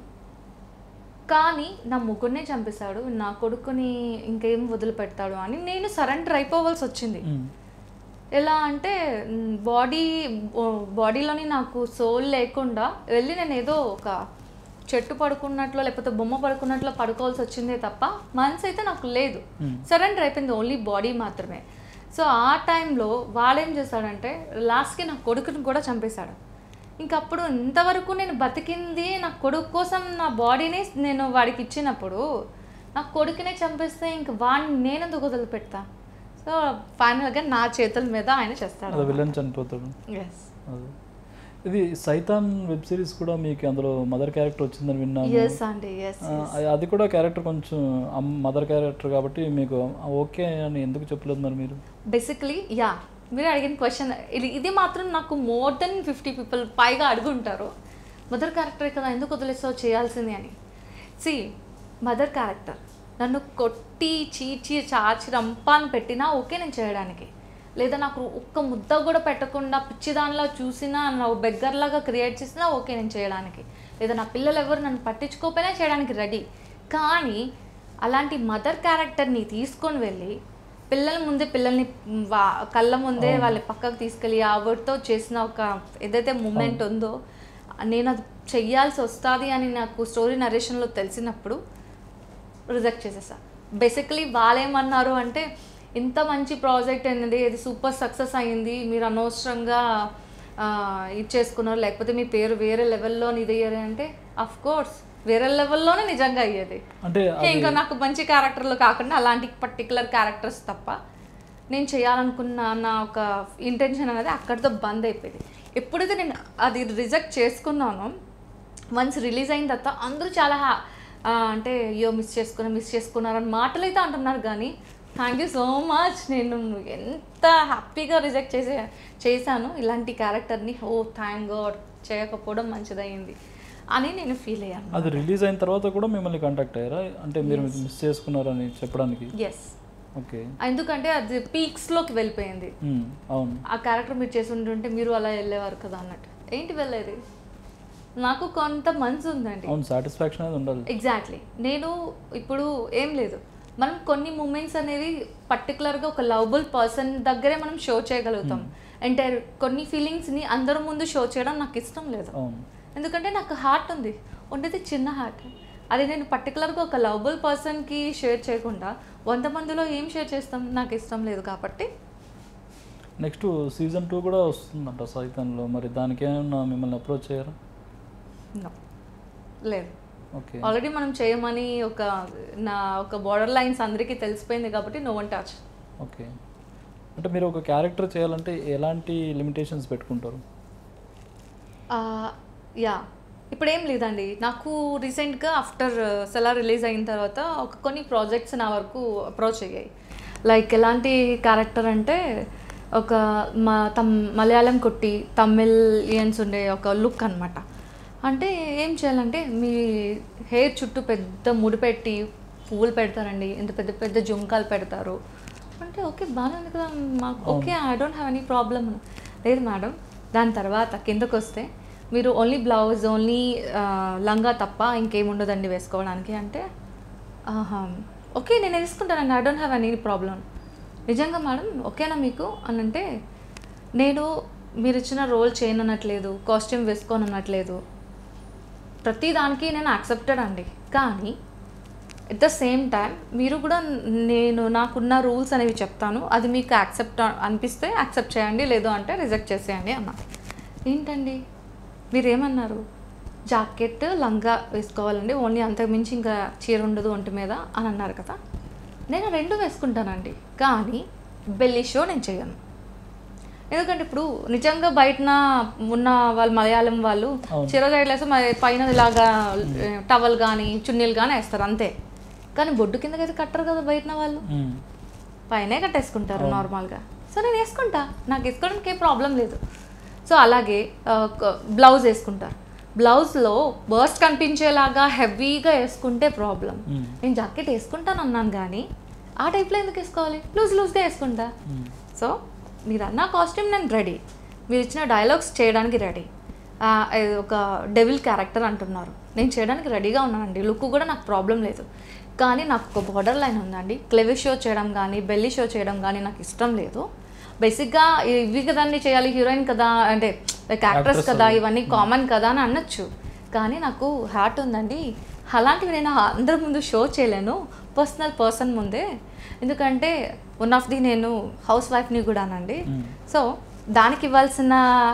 కానీ నా ముగ్గురినే చంపేశాడు నా కొడుకుని ఇంకేం వదిలిపెడతాడు అని నేను సరెండర్ అయిపోవాల్సి వచ్చింది మ్మ్. ఎలా అంటే బాడీ బాడీలోని నాకు సోల్ లేకుండా వెళ్ళి నేను ఏదో ఒక చెట్టు పడుకున్నట్లు లేకపోతే బొమ్మ పడుకున్నట్లు పడుకోవాల్సి వచ్చిందే తప్ప మనసు అయితే నాకు లేదు Hmm. సరెండర్ అయిపోయింది ఓన్లీ బాడీ మాత్రమే సో ఆ టైంలో వాడేం చేశాడంటే లాస్ట్కి నా కొడుకుని కూడా చంపేశాడు ఇంకప్పుడు ఇంతవరకు నేను బతికింది నా కొడుకు కోసం నా బాడీని నేను వాడికి ఇచ్చినప్పుడు నా కొడుకునే చంపేస్తే ఇంక వాడిని నేను ఎందుకు వదిలిపెడతా సో ఫైనల్గా నా చేతుల మీద ఆయన అదే చేస్తాడు విలన్ చనిపోతాడు ఎస్ అదే ఇది సైతాన్ వెబ్ సిరీస్ కూడా మీకు అందులో మదర్ క్యారెక్టర్ వచ్చిందని విన్నాను ఎస్ అండి ఎస్ ఆ, అది కూడా క్యారెక్టర్ కొంచెం మదర్ క్యారెక్టర్ కాబట్టి మీకు ఓకే అని ఎందుకు చెప్పలేదు మరి మీరు బేసిక్లీ యా మీరు అడిగిన క్వశ్చన్ ఇది ఇది మాత్రం నాకు మోర్ దెన్ ఫిఫ్టీ పీపుల్ పైగా అడుగుంటారు మదర్ క్యారెక్టర్ కదా ఎందుకు వదిలేసావు చేయాల్సింది అని సి మదర్ క్యారెక్టర్ నన్ను కొట్టి చీచి చాచి రంపాన్ని పెట్టినా ఓకే నేను చేయడానికి లేదా నాకు ఒక్క ముద్ద కూడా పెట్టకుండా పిచ్చిదానిలా చూసినా నా బెగ్గర్లాగా క్రియేట్ చేసినా ఓకే నేను చేయడానికి లేదా నా పిల్లలు ఎవరు నన్ను పట్టించుకోకపోయినా చేయడానికి రెడీ కానీ అలాంటి మదర్ క్యారెక్టర్ని తీసుకొని వెళ్ళి పిల్లల ముందే పిల్లల్ని వా కళ్ళ ముందే వాళ్ళ పక్కకు తీసుకెళ్ళి ఆ వర్డ్తో చేసిన ఒక ఏదైతే మూమెంట్ ఉందో నేను అది చెయ్యాల్సి వస్తుంది అని నాకు స్టోరీ నరేషన్లో తెలిసినప్పుడు రిజెక్ట్ చేసేసా బేసికలీ వాళ్ళేమన్నారు అంటే ఇంత మంచి ప్రాజెక్ట్ అయింది ఇది సూపర్ సక్సెస్ అయింది మీరు అనవసరంగా ఆ, ఇది చేసుకున్నారు లేకపోతే మీ పేరు వేరే లెవెల్లో ఇది అయ్యారు అంటే అఫ్ కోర్స్ వేరే లెవెల్లోనే నిజంగా అయ్యేది అంటే ఇంకా నాకు మంచి క్యారెక్టర్లు కాకుండా అలాంటి పర్టికులర్ క్యారెక్టర్స్ తప్ప నేను చేయాలనుకున్న నా ఒక ఇంటెన్షన్ అనేది అక్కడితో బంద్ అయిపోయింది ఎప్పుడైతే నేను అది రిజెక్ట్ చేసుకున్నానో వన్స్ రిలీజ్ అయిన తర్వాత అందరూ చాలా హ్యా- ఆ, అంటే అయ్యో మిస్ చేసుకున్నా మిస్ చేసుకున్నారు అని మాటలు అయితే అంటున్నారు కానీ థ్యాంక్ యూ సో మచ్ నేను ఎంత హ్యాపీగా రిజెక్ట్ చేసే చేశాను ఇలాంటి క్యారెక్టర్ని ఓ థ్యాంక్ గాడ్ చేయకపోవడం మంచిదయింది అని నేను ఫీల్ అయ్యాను అది రిలీజ్ అయిన తర్వాత కూడా మిమ్మల్ని కాంటాక్ట్ అయ్యారా అంటే మీరు మిస్ చేసుకున్నారని చెప్పడానికి ఎస్ ఓకే ఎందుకంటే అది పీక్స్లోకి వెళ్ళిపోయింది మ్మ్. అవును ఆ క్యారెక్టర్ మీరు చేసి ఉంటుంటే మీరు అలా వెళ్ళేవారు కదా అన్నట్టు ఏంటి వెళ్ళేది నాకు కొంత మనసు ఉందండి అవును సాటిస్ఫాక్షన్ అనేది ఉండాలి ఎగ్జాక్ట్లీ నేను ఇప్పుడు ఏం లేదు మనం కొన్ని మూమెంట్స్ అనేవి పర్టికులర్గా ఒక లవబుల్ పర్సన్ దగ్గరే మనం షో చేయగలుగుతాం అంటే కొన్ని ఫీలింగ్స్ని అందరి ముందు షో చేయడం నాకు ఇష్టం లేదు అవును ఎందుకంటే నాకు హార్ట్ ఉంది ఉండేది చిన్న హార్ట్ అది నేను పర్టికులర్గా ఒక లవబుల్ పర్సన్కి షేర్ చేయకుండా వంద మందిలో ఏం షేర్ చేస్తాం నాకు ఇష్టం లేదు కాబట్టి నెక్స్ట్ సీజన్ టూ కూడా వస్తుందంట సైతంలో మరి దానికి ఏమన్నా మిమ్మల్ని అప్రోచ్ చేయరా No. లేదు ఓకే ఆల్రెడీ మనం చేయమని ఒక నా ఒక బార్డర్ లైన్స్ అందరికీ తెలిసిపోయింది కాబట్టి నో వన్ టచ్ ఓకే అంటే మీరు ఒక క్యారెక్టర్ చేయాలంటే ఎలాంటి లిమిటేషన్స్ పెట్టుకుంటారు యా ఇప్పుడు ఏం లేదండి నాకు రీసెంట్గా ఆఫ్టర్ సెలా రిలీజ్ అయిన తర్వాత ఒక కొన్ని ప్రాజెక్ట్స్ నా వరకు అప్రోచ్ అయ్యాయి లైక్ ఎలాంటి క్యారెక్టర్ అంటే ఒక మా తమ్ మలయాళం కొట్టి తమిళియన్స్ ఉండే ఒక లుక్ అనమాట అంటే ఏం చేయాలంటే మీ హెయిర్ చుట్టూ పెద్ద ముడి పెట్టి పువ్వులు పెడతారండి ఇంత పెద్ద పెద్ద జుంకాలు పెడతారు అంటే ఓకే బాగానే ఉంది కదా మాకు okay I don't have any problem లేదు మేడం దాని తర్వాత కిందకు వస్తే మీరు ఓన్లీ బ్లౌజ్ ఓన్లీ లంగా తప్ప ఇంకేం ఉండదండి వేసుకోవడానికి అంటే ఆహా ఓకే నేను వేసుకుంటానండి I don't have any problem నిజంగా మేడం ఓకేనా మీకు అని అంటే నేను మీరు ఇచ్చిన రోల్ చేయనట్లేదు కాస్ట్యూమ్ వేసుకోనట్లేదు ప్రతి దానికి నేను యాక్సెప్టెడ్ అండి కానీ ఎట్ ద సేమ్ టైం మీరు కూడా నేను నాకున్న రూల్స్ అనేవి చెప్తాను అది మీకు యాక్సెప్ట్ అనిపిస్తే యాక్సెప్ట్ చేయండి లేదు అంటే రిజెక్ట్ చేసేయండి అన్న ఏంటండి మీరేమన్నారు జాకెట్ లంగా వేసుకోవాలండి ఓన్లీ అంతకుమించి ఇంకా చీర ఉండదు ఒంటి మీద అని అన్నారు కదా నేను రెండు వేసుకుంటానండి కానీ బెల్లి షో నేను చేయను ఎందుకంటే ఇప్పుడు నిజంగా బయటన ఉన్న వాళ్ళు మలయాళం వాళ్ళు అవును. చీర జైడ్లేసి మరి పైన ఇలాగా టవల్ కానీ చున్నీలు కానీ వేస్తారు అంతే కానీ బొడ్డు కిందకైతే కట్టరు కదా బయటన వాళ్ళు మ్మ్. పైనే కట్టేసుకుంటారు నార్మల్గా సో నేను వేసుకుంటా నాకు వేసుకోవడానికి ఏ ప్రాబ్లం లేదు సో అలాగే బ్లౌజ్ వేసుకుంటారు బ్లౌజ్లో బర్స్ట్ కనిపించేలాగా హెవీగా వేసుకుంటే ప్రాబ్లం మ్మ్. నేను జాకెట్ వేసుకుంటాను అన్నాను కానీ ఆ టైప్లో ఎందుకు వేసుకోవాలి లూజ్ లూజ్గా వేసుకుంటా మ్మ్. సో మీరు అన్న కాస్ట్యూమ్ నేను రెడీ మీరు ఇచ్చిన డైలాగ్స్ చేయడానికి రెడీ ఒక డెవిల్ క్యారెక్టర్ అంటున్నారు నేను చేయడానికి రెడీగా ఉన్నానండి లుక్ కూడా నాకు ప్రాబ్లం లేదు కానీ నాకు ఒక బార్డర్ లైన్ ఉందండి క్లెవి షో చేయడం కానీ బెల్లి షో చేయడం కానీ నాకు ఇష్టం లేదు బేసిక్గా ఇవి కదండి చేయాలి హీరోయిన్ కదా అంటే లైక్ యాక్ట్రెస్ Actress కదా అది. ఇవన్నీ కామన్ కదా అని అనొచ్చు కానీ నాకు హార్ట్ ఉందండి అలాంటివి నేను అందరి ముందు షో చేయలేను పర్సనల్ పర్సన్ ముందే ఎందుకంటే వన్ ఆఫ్ ది నేను హౌస్ వైఫ్ని కూడానండి మ్మ్. సో దానికి ఇవ్వాల్సిన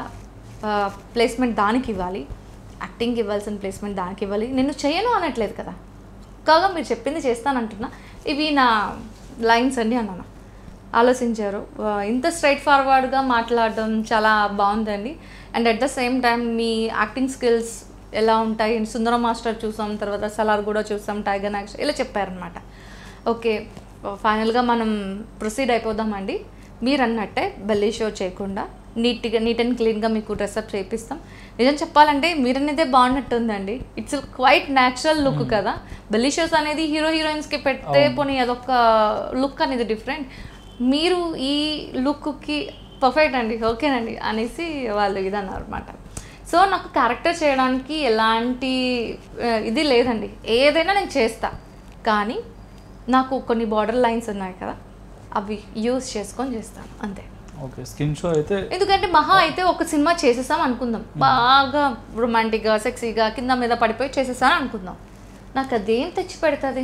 ప్లేస్మెంట్ దానికి ఇవ్వాలి యాక్టింగ్కి ఇవ్వాల్సిన ప్లేస్మెంట్ దానికి ఇవ్వాలి నేను చేయను అనట్లేదు కదా కాగా మీరు చెప్పింది చేస్తానంటున్నా ఇవి నా లైన్స్ అండి అన్నాను ఆలోచించారు ఆ, ఇంత స్ట్రైట్ ఫార్వర్డ్గా మాట్లాడడం చాలా బాగుందండి and at the same time మీ యాక్టింగ్ స్కిల్స్ ఎలా ఉంటాయి సుందరం మాస్టర్ చూసాం తర్వాత సలార్ కూడా చూసాం టైగర్ నాక్స్ ఇలా చెప్పారనమాట ఓకే ఫైనల్గా మనం ప్రొసీడ్ అయిపోదామండి మీరు అన్నట్టే బెల్లీ షో చేయకుండా నీట్గా నీట్ అండ్ క్లీన్గా మీకు డ్రెస్అప్ చేపిస్తాం నిజం చెప్పాలంటే మీరు అనేదే బాగున్నట్టుందండి ఇట్స్ క్వైట్ న్యాచురల్ లుక్ కదా బెల్లీ షోస్ అనేది హీరో హీరోయిన్స్కి పెడితే పోనీ అదొక లుక్ అనేది డిఫరెంట్ మీరు ఈ లుక్కి పర్ఫెక్ట్ అండి ఓకేనండి అనేసి వాళ్ళు ఇది అన్నారు అనమాట సో నాకు క్యారెక్టర్ చేయడానికి ఎలాంటి ఆ, ఇది లేదండి ఏదైనా నేను చేస్తా కానీ నాకు కొన్ని బార్డర్ లైన్స్ ఉన్నాయి కదా అవి యూస్ చేసుకొని చేస్తాను అంతే ఓకే స్కిన్ షో అయితే ఎందుకంటే మహా అయితే ఒక సినిమా చేసేసాం అనుకుందాం బాగా రొమాంటిక్గా సెక్సీగా కింద మీద పడిపోయి చేసేసాను అనుకుందాం నాకు అదేం తెచ్చి పెడుతుంది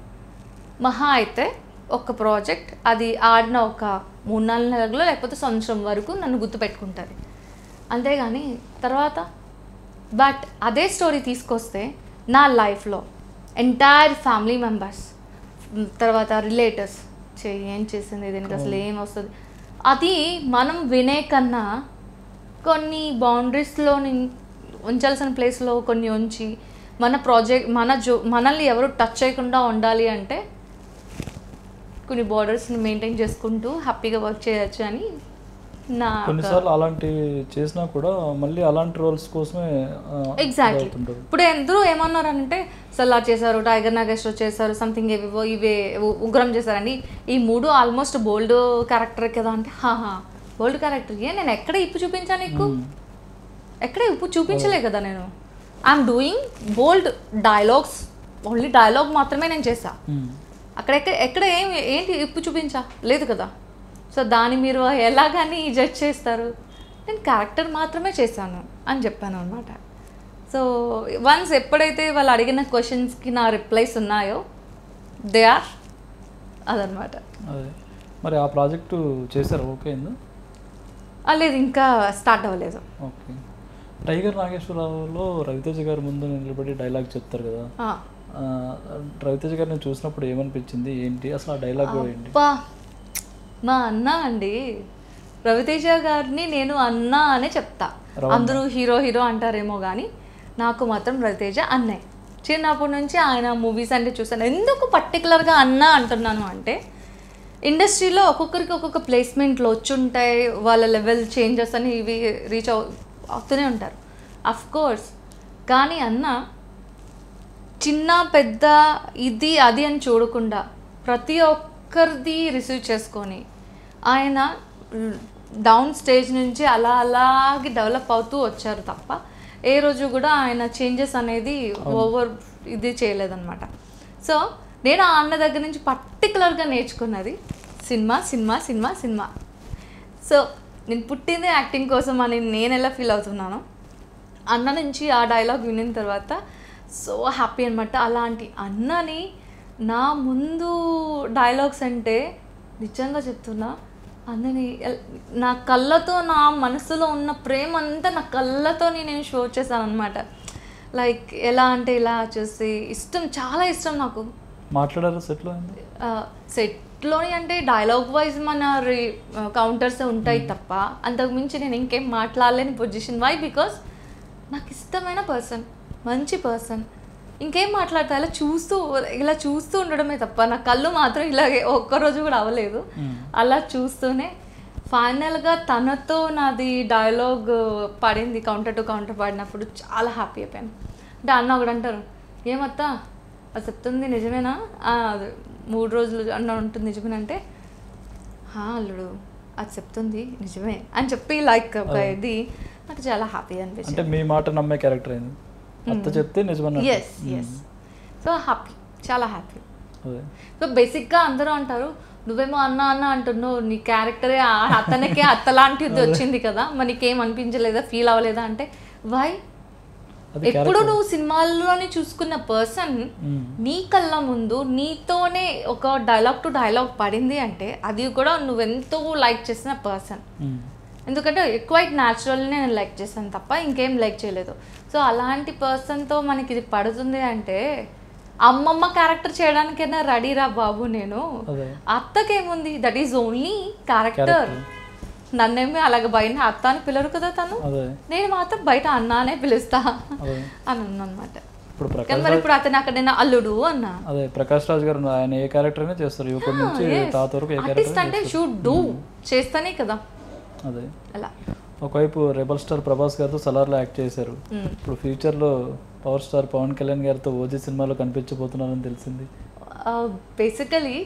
మహా అయితే ఒక ప్రాజెక్ట్ అది ఆడిన ఒక మూడు నాలుగు నెలల్లో లేకపోతే సంవత్సరం వరకు నన్ను గుర్తుపెట్టుకుంటుంది అంతేగాని తర్వాత బట్ అదే స్టోరీ తీసుకొస్తే నా లైఫ్లో ఎంటైర్ ఫ్యామిలీ మెంబర్స్ తర్వాత రిలేటివ్స్ చే ఏం చేసింది దీనికి అసలు ఏం వస్తుంది అది మనం వినే కన్నా కొన్ని బౌండరీస్లో ఉంచాల్సిన ప్లేస్లో కొన్ని ఉంచి మన ప్రాజెక్ట్ మన జో మనల్ని ఎవరు టచ్ చేయకుండా ఉండాలి అంటే కొన్ని బార్డర్స్ని మెయింటైన్ చేసుకుంటూ హ్యాపీగా వర్క్ చేయొచ్చు అని నా కొన్నిసార్లు అలాంటి చేసినా కూడా మళ్ళీ అలాంటి రోల్స్ కోసమే ఆ, ఎగ్జాక్ట్లీ అవుతుంటారు ఇప్పుడు అందరూ ఏమన్నారంటే సల్లార్ చేశారు టైగర్ నాగేశ్వర్ చేశారు సంథింగ్ ఏవివో ఇవే ఉ- ఉగ్రం చేశారండి ఈ మూడు ఆల్మోస్ట్ బోల్డ్ క్యారెక్టర్ కదా అంటే హాహా బోల్డ్ క్యారెక్టర్ ఏ నేను ఎక్కడ ఇప్పు చూపించాను నీకు ఎక్కడ ఇప్పు చూపించలే కదా నేను I'm doing bold dialogues only dialogue మాత్రమే నేను చేసా మ్మ్. అక్కడ ఎక్కడ ఎక్కడ ఏం ఏంటి ఇప్పు చూపించా లేదు కదా సో దాన్ని మీరు ఎలాగని జడ్జ్ చేస్తారు నేను క్యారెక్టర్ మాత్రమే చేశాను అని చెప్పాను అనమాట సో వన్స్ ఎప్పుడైతే వాళ్ళు అడిగిన క్వశ్చన్స్కి నా రిప్లైస్ ఉన్నాయో దే ఆర్ అదనమాట అదే మరి ఆ ప్రాజెక్టు చేశారు ఓకే అయిందా ఆ, లేదు ఇంకా స్టార్ట్ అవ్వలేదు ఓకే టైగర్ నాగేశ్వరరావులో రవితేజ గారి ముందు నిలబడి డైలాగ్ చెప్తారు కదా ఆ. ఆ, రవితేజ గారిని చూసినప్పుడు ఏమనిపించింది ఏంటి అసలు ఆ డైలాగ్ కూడా ఏంటి అబ్బా మా అన్న అండి రవితేజ గారిని నేను అన్న అనే చెప్తా రవణ. అందరూ హీరో హీరో అంటారేమో కానీ నాకు మాత్రం రవితేజ అన్నే చిన్నప్పటి నుంచి ఆయన మూవీస్ అంటే చూసాను ఎందుకు పర్టికులర్గా అన్న అంటున్నాను అంటే ఇండస్ట్రీలో ఒక్కొక్కరికి ఒక్కొక్క ప్లేస్మెంట్లు వచ్చుంటాయి వాళ్ళ లెవెల్ చేంజెస్ అని ఇవి రీచ్ అవు అవుతూనే ఉంటారు అఫ్ కోర్స్ కానీ అన్న చిన్న పెద్ద ఇది అది అని చూడకుండా ప్రతి ఒక్కరిది రిసీవ్ చేసుకొని ఆయన డౌన్ స్టేజ్ నుంచి అలా అలాగే డెవలప్ అవుతూ వచ్చారు తప్ప ఏ రోజు కూడా ఆయన చేంజెస్ అనేది ఓవర్ ఇది చేయలేదన్నమాట సో నేను ఆ అన్న దగ్గర నుంచి పర్టికులర్గా నేర్చుకున్నది cinema cinema cinema cinema so నేను పుట్టిందే యాక్టింగ్ కోసం అని నేను ఎలా ఫీల్ అవుతున్నానో అన్న నుంచి ఆ డైలాగ్ వినిన తర్వాత సో హ్యాపీ అనమాట అలాంటి అన్నని నా ముందు డైలాగ్స్ అంటే నిజంగా చెప్తున్నా అన్నని ఎల్- నా కళ్ళతో నా మనసులో ఉన్న ప్రేమ అంతా నా కళ్ళతోని నేను షో చేశాను అనమాట లైక్ ఎలా అంటే ఇలా చూసి ఇష్టం చాలా ఇష్టం నాకు మాట్లాడారు సెట్లో అయింది సెట్లోని అంటే డైలాగ్ వైజ్ మన రీ కౌంటర్స్ ఉంటాయి తప్ప అంతకు మించి నేను ఇంకేం మాట్లాడలేని పొజిషన్ వై బికాస్ నాకు ఇష్టమైన పర్సన్ మంచి పర్సన్ ఇంకేం మాట్లాడతా ఇలా చూస్తూ ఇలా చూస్తూ ఉండడమే తప్ప నా కళ్ళు మాత్రం ఇలాగే ఒక్కరోజు కూడా అవ్వలేదు అలా చూస్తూనే ఫైనల్గా తనతో నాది డైలాగ్ పడింది కౌంటర్ టు కౌంటర్ పడినప్పుడు చాలా హ్యాపీ అయిపోయాను అంటే అన్న ఒకటి అంటారు ఏమత్తా అది చెప్తుంది నిజమేనా "ఆ, అది మూడు రోజులు అన్న ఉంటుంది నిజమేనంటే "హా, అల్లుడు అది చెప్తుంది నిజమే అని చెప్పి లైక్ ఒక ఇది నాకు చాలా హ్యాపీ అంటే అనిపించింది మీ మాట నమ్మే క్యారెక్టర్ అయింది అత్త చెప్తే నిజమన్నట్టు ఎస్ ఎస్ సో హ్యాపీ చాలా హ్యాపీ అదే సో బేసిక్గా అందరూ అంటారు నువ్వేమో అన్న అన్న అంటున్నావు నీ క్యారెక్టరే ఆ- అతనికే అత్త లాంటిది వచ్చింది కదా మరి నీకేం అనిపించలేదా ఫీల్ అవ్వలేదా అంటే వై అది ఎప్పుడు నువ్వు సినిమాల్లోనే చూసుకున్న పర్సన్ మ్మ్. నీ కళ్ళ ముందు నీతోనే ఒక డైలాగ్ టు డైలాగ్ పడింది అంటే అది కూడా నువ్వెంతో లైక్ చేసిన పర్సన్ మ్మ్. ఎందుకంటే క్వైట్ న్యాచురల్ని నేను లైక్ చేశాను తప్ప ఇంకేం లైక్ చేయలేదు సో అలాంటి పర్సన్తో మనకి ఇది పడుతుంది అంటే అమ్మమ్మ క్యారెక్టర్ చేయడానికైనా రెడీ రా బాబు నేను అదే అత్తకేముంది దట్ ఈజ్ ఓన్లీ క్యారెక్టర్ నన్నేమి అలాగ బయట అత్త అని పిలరు కదా తను అదే నేను మాత్రం బయట అన్న అనే పిలుస్తా అదే అని అన్నమాట ఇప్పుడు కానీ ప్రకాష్ మరి ఇప్పుడు అతను అక్కడ నేను అల్లుడు అన్నా అదే ప్రకాష్ రాజ్ గారు ఆయన ఏ క్యారెక్టర్ అయినా చేస్తారు యువకుడి నుంచి తాత వరకు ఏ ఆర్టిస్ట్ క్యారెక్టర్ అంటే షూడ్ డూ చేస్తానే కదా అదే అలా ఒకవైపు రెబల్ స్టార్ ప్రభాస్ గారితో సలార్లో యాక్ట్ చేశారు మ్మ్. ఇప్పుడు ఫ్యూచర్లో పవర్ స్టార్ పవన్ కళ్యాణ్ గారితో ఓజీ సినిమాలో కనిపించబోతున్నారని తెలిసింది బేసికలీ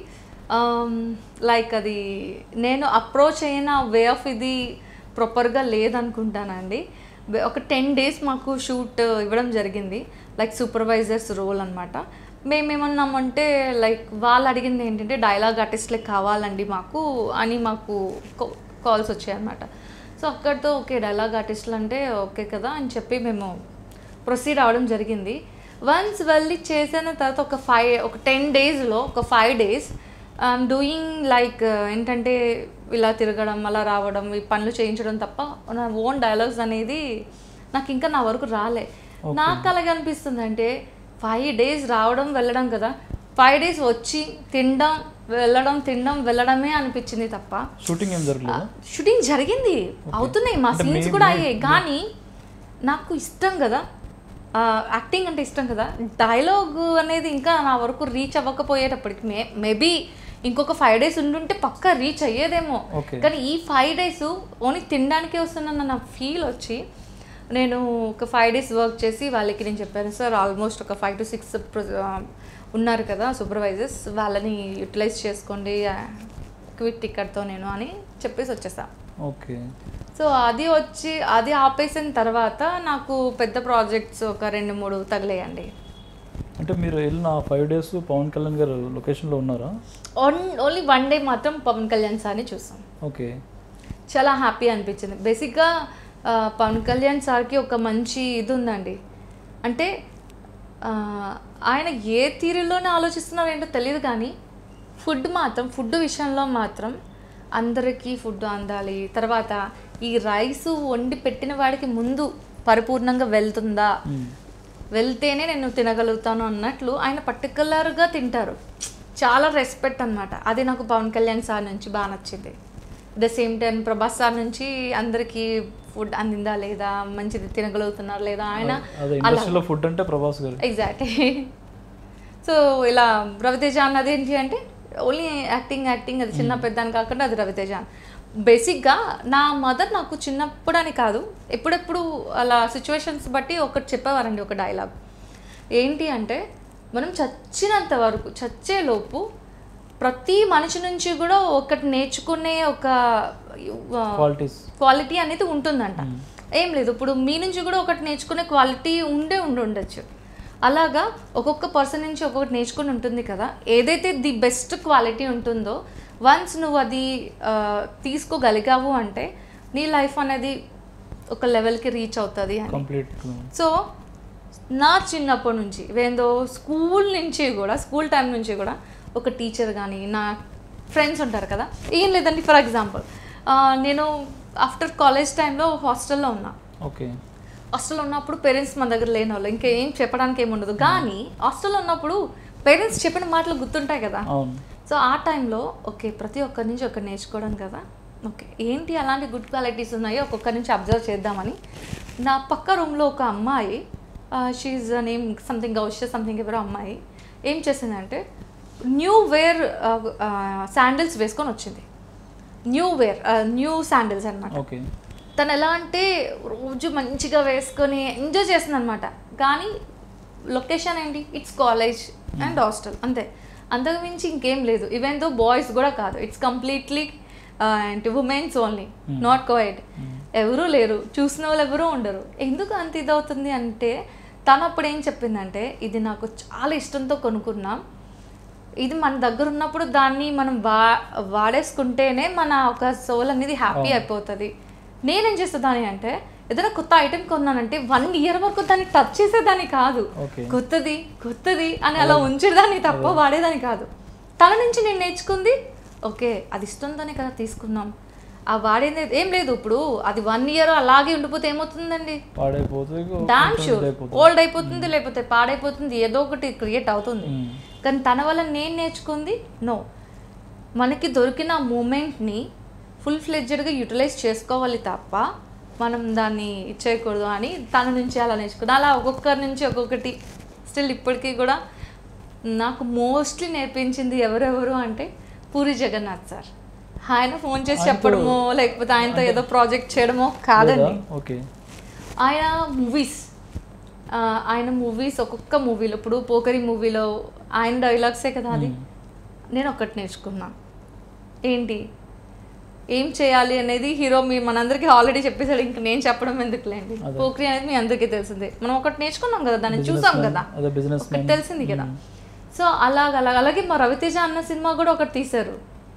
లైక్ అది నేను అప్రోచ్ అయిన వే ఆఫ్ ఇది ప్రాపర్గా లేదనుకుంటానండి బే- ఒక టెన్ డేస్ మాకు షూట్ ఇవ్వడం జరిగింది లైక్ సూపర్వైజర్స్ రోల్ అనమాట మేమేమన్నామంటే లైక్ వాళ్ళు అడిగింది ఏంటంటే డైలాగ్ ఆర్టిస్ట్లే కావాలండి మాకు అని మాకు కాల్స్ వచ్చాయన్నమాట సో అక్కడితో ఓకే డైలాగ్ ఆర్టిస్టులు అంటే ఓకే కదా అని చెప్పి మేము ప్రొసీడ్ అవ్వడం జరిగింది వన్స్ వెళ్ళి చేసిన తర్వాత ఒక ఫైవ్ ఒక టెన్ డేస్లో ఒక five days I'm doing like ఏంటంటే ఇలా తిరగడం అలా రావడం ఈ పనులు చేయించడం తప్ప నా ఓన్ డైలాగ్స్ అనేది నాకు ఇంకా నా వరకు రాలే నాకు అలాగే అనిపిస్తుంది అంటే ఫైవ్ డేస్ రావడం వెళ్ళడం కదా ఫైవ్ డేస్ వచ్చి తినడం వెళ్ళడం తినడం వెళ్ళడమే అనిపించింది తప్ప షూటింగ్ ఏం జరగలేదు షూటింగ్ జరిగింది అవుతున్నాయి మా అంటే సీన్స్ మీ- కూడా మీ- అయ్యాయి కానీ నాకు ఇష్టం కదా యాక్టింగ్ అంటే ఇష్టం కదా డైలాగ్ అనేది ఇంకా నా వరకు రీచ్ అవ్వకపోయేటప్పటికి మే మేబీ ఇంకొక ఫైవ్ డేస్ ఉండుంటే పక్కా రీచ్ అయ్యేదేమో Okay. కానీ ఈ ఫైవ్ డేస్ ఓన్లీ తినడానికే వస్తున్నాను నా ఫీల్ వచ్చి నేను ఒక ఫైవ్ డేస్ వర్క్ చేసి వాళ్ళకి నేను చెప్పాను సార్ ఆల్మోస్ట్ ఒక ఫైవ్ టు సిక్స్ ఉన్నారు కదా సూపర్వైజర్స్ వాళ్ళని యూటిలైజ్ చేసుకోండి క్విక్ టికెట్తో నేను అని చెప్పేసి వచ్చేసా ఓకే సో అది వచ్చి అది ఆపేసిన తర్వాత నాకు పెద్ద ప్రాజెక్ట్స్ ఒక రెండు మూడు తగిలేయండి అంటే మీరు వెళ్ళిన ఫైవ్ డేస్ పవన్ కళ్యాణ్ గారు లొకేషన్లో ఉన్నారా ఓన్ ఓన్లీ వన్ డే మాత్రం పవన్ కళ్యాణ్ సార్ని చూసాం ఓకే చాలా హ్యాపీ అనిపించింది బేసిక్గా ఆ, పవన్ కళ్యాణ్ సార్కి ఒక మంచి ఇది ఉందండి అంటే ఆ, ఆయన ఏ తీరులోనే ఆలోచిస్తున్నారో ఏంటో తెలియదు కానీ ఫుడ్ మాత్రం ఫుడ్ విషయంలో మాత్రం అందరికీ ఫుడ్ అందాలి తర్వాత ఈ రైస్ వండి పెట్టిన వాడికి ముందు పరిపూర్ణంగా వెళ్తుందా వెళ్తేనే నేను తినగలుగుతాను అన్నట్లు ఆయన పర్టికులర్గా తింటారు చాలా రెస్పెక్ట్ అన్నమాట అది నాకు పవన్ కళ్యాణ్ సార్ నుంచి బాగా నచ్చింది the same time Prabhas sir నుంచి అందరికీ ఫుడ్ అందిందా లేదా మంచిది తినగలుగుతున్నారు లేదా ఆయన అదే అలా ఇండస్ట్రీలో ఫుడ్ అంటే ప్రభాస్ గారు ఎగ్జాక్ట్లీ సో ఇలా రవితేజ అన్నది ఏంటి అంటే ఓన్లీ యాక్టింగ్ యాక్టింగ్ అది చిన్న పెద్ద అని కాకుండా అది రవితేజ బేసిక్గా నా మదర్ నాకు చిన్నప్పుడు అని కాదు ఎప్పుడెప్పుడు అలా సిచ్యువేషన్స్ బట్టి ఒకటి చెప్పేవారండి ఒక డైలాగ్ ఏంటి అంటే మనం చచ్చినంత వరకు చచ్చేలోపు ప్రతి మనిషి నుంచి కూడా ఒకటి నేర్చుకునే ఒక ఆ, క్వాలిటీస్ క్వాలిటీ అనేది ఉంటుందంట ఏం లేదు ఇప్పుడు మీ నుంచి కూడా ఒకటి నేర్చుకునే క్వాలిటీ ఉండే ఉండి ఉండొచ్చు అలాగా ఒక్కొక్క పర్సన్ నుంచి ఒక్కొక్కటి నేర్చుకుని ఉంటుంది కదా ఏదైతే ది బెస్ట్ క్వాలిటీ ఉంటుందో వన్స్ నువ్వు అది ఆ, తీసుకోగలిగావు అంటే నీ లైఫ్ అనేది ఒక లెవెల్కి రీచ్ అవుతుంది అని కంప్లీట్ సో నా చిన్నప్పటి నుంచి ఏందో స్కూల్ నుంచి కూడా స్కూల్ టైం నుంచి కూడా ఒక టీచర్ కానీ నా ఫ్రెండ్స్ ఉంటారు కదా ఏం లేదండి ఫర్ ఎగ్జాంపుల్ నేను ఆఫ్టర్ కాలేజ్ టైంలో హాస్టల్లో ఉన్నా ఓకే హాస్టల్లో ఉన్నప్పుడు పేరెంట్స్ మన దగ్గర లేని వాళ్ళు ఇంకా ఏం చెప్పడానికి ఏమి ఉండదు కానీ హాస్టల్లో ఉన్నప్పుడు పేరెంట్స్ చెప్పిన మాటలు గుర్తుంటాయి కదా అవును సో ఆ టైంలో ఓకే ప్రతి ఒక్కరి నుంచి ఒకటి నేర్చుకోవడం కదా ఓకే ఏంటి అలాంటి గుడ్ క్వాలిటీస్ ఉన్నాయో ఒక్కొక్కరి నుంచి అబ్జర్వ్ చేద్దామని నా పక్క రూమ్లో ఒక అమ్మాయి she name something Gousha something ఎవరో అమ్మాయి ఏం చేసిందంటే న్యూ వేర్ శాండిల్స్ వేసుకొని వచ్చింది న్యూ వేర్ న్యూ శాండిల్స్ అనమాట ఓకే తను ఎలా అంటే రోజు మంచిగా వేసుకొని ఎంజాయ్ చేస్తుంది అనమాట కానీ లొకేషన్ ఏంటి ఇట్స్ కాలేజ్ అండ్ హాస్టల్ అంతే అంతకు మించి ఇంకేం లేదు ఈవెన్ దో బాయ్స్ కూడా కాదు ఇట్స్ కంప్లీట్లీ ఏంటి ఉమెన్స్ ఓన్లీ నాట్ కోయిడ్ ఎవరూ లేరు చూసిన వాళ్ళు ఎవరూ ఉండరు ఎందుకు అంత ఇదవుతుంది అంటే తను అప్పుడు ఏం చెప్పిందంటే ఇది నాకు చాలా ఇష్టంతో కొనుక్కున్నాం ఇది మన దగ్గర ఉన్నప్పుడు దాన్ని మనం వా వాడేసుకుంటేనే మన ఒక సోల్ అనేది హ్యాపీ అయిపోతుంది నేనేం చేసేదాన్ని అంటే ఏదైనా కొత్త ఐటెం కొన్నానంటే వన్ ఇయర్ వరకు దాన్ని టచ్ చేసేదాన్ని కాదు ఓకే కొత్తది కొత్తది అని అలా ఉంచేదాన్ని తప్ప వాడేదాన్ని కాదు తన నుంచి నేను నేర్చుకుంది ఓకే అది ఇష్టంతోనే కదా తీసుకున్నాం ఆ వాడేది ఏం లేదు ఇప్పుడు అది వన్ ఇయర్ అలాగే ఉండిపోతే ఏమవుతుందండి పాడైపోతుంది డామ్ కొంచెం షూర్ ఇదైపోతుంది. ఓల్డ్ అయిపోతుంది లేకపోతే పాడైపోతుంది ఏదో ఒకటి క్రియేట్ అవుతుంది మ్మ్. కానీ తన వల్ల నేను నేర్చుకుంది నో మనకి దొరికిన మూమెంట్ని ఫుల్ ఫ్లెడ్జెడ్గా యూటిలైజ్ చేసుకోవాలి తప్ప మనం దాన్ని ఇచ్చేయకూడదు అని తన నుంచి అలా నేర్చుకున్నా అలా ఒక్కొక్కరి నుంచి ఒక్కొక్కటి స్టిల్ ఇప్పటికీ కూడా నాకు మోస్ట్లీ నేర్పించింది ఎవరెవరు అంటే పూరి జగన్నాథ్ సార్ ఆయన ఫోన్ చేసి ఆయనతో- చెప్పడమో లేకపోతే ఆయనతో ఏదో ప్రాజెక్ట్ చేయడమో కాదండి లేదా? ఓకే ఆయన మూవీస్ ఆయన మూవీస్ ఒక్కొక్క మూవీలో ఇప్పుడు పోకరి మూవీలో ఆయన డైలాగ్సే కదా అది నేను ఒక్కటి నేర్చుకున్నా ఏంటి ఏం చేయాలి అనేది హీరో మీ మనందరికీ ఆల్రెడీ చెప్పేసాడు ఇంక నేను చెప్పడం ఎందుకులేండి అదే. పోకరి అనేది మీ అందరికీ తెలిసిందే మనం ఒకటి నేర్చుకున్నాం కదా దాన్ని Business చూసాం man. కదా అదే business ఒకటి man. తెలిసింది కదా సో అలాగ అలాగ అలాగే మా రవితేజ అన్న సినిమా కూడా ఒకటి తీశారు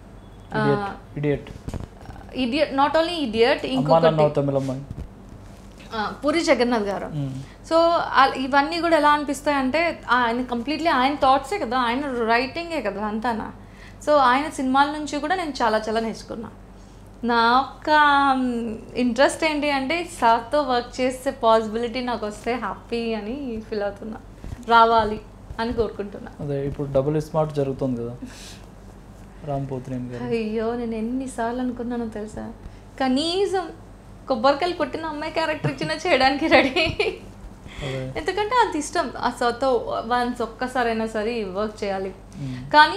idiot idiot not only idiot అమ్మా ఇంకొకటి నన్ను తమిళ అమ్మాయి ఆ, పూరి జగన్నాథ్ గారు మ్మ్. సో ఆ- ఇవన్నీ కూడా ఎలా అనిపిస్తాయి అంటే ఆయన కంప్లీట్లీ ఆయన థాట్సే కదా ఆయన రైటింగే కదా అంతానా సో ఆయన సినిమాల నుంచి కూడా నేను చాలా చాలా నేర్చుకున్నా నా యొక్క ఇంట్రెస్ట్ ఏంటి అంటే సార్తో వర్క్ చేసే పాసిబిలిటీ నాకు వస్తే హ్యాపీ అని ఫీల్ అవుతున్నా రావాలి అని కోరుకుంటున్నా అదే ఇప్పుడు డబుల్ స్మార్ట్ జరుగుతుంది కదా రామ్ పోతినేని గారు అయ్యో నేను ఎన్నిసార్లు అనుకున్నానో తెలుసా కనీసం కొబ్బరికాయలు కొట్టిన అమ్మాయి క్యారెక్టర్ ఇచ్చినా చేయడానికి రెడీ అదే ఎందుకంటే అది ఇష్టం ఆ సార్తో వన్స్ ఒక్కసారైనా సరే వర్క్ చేయాలి మ్మ్. కానీ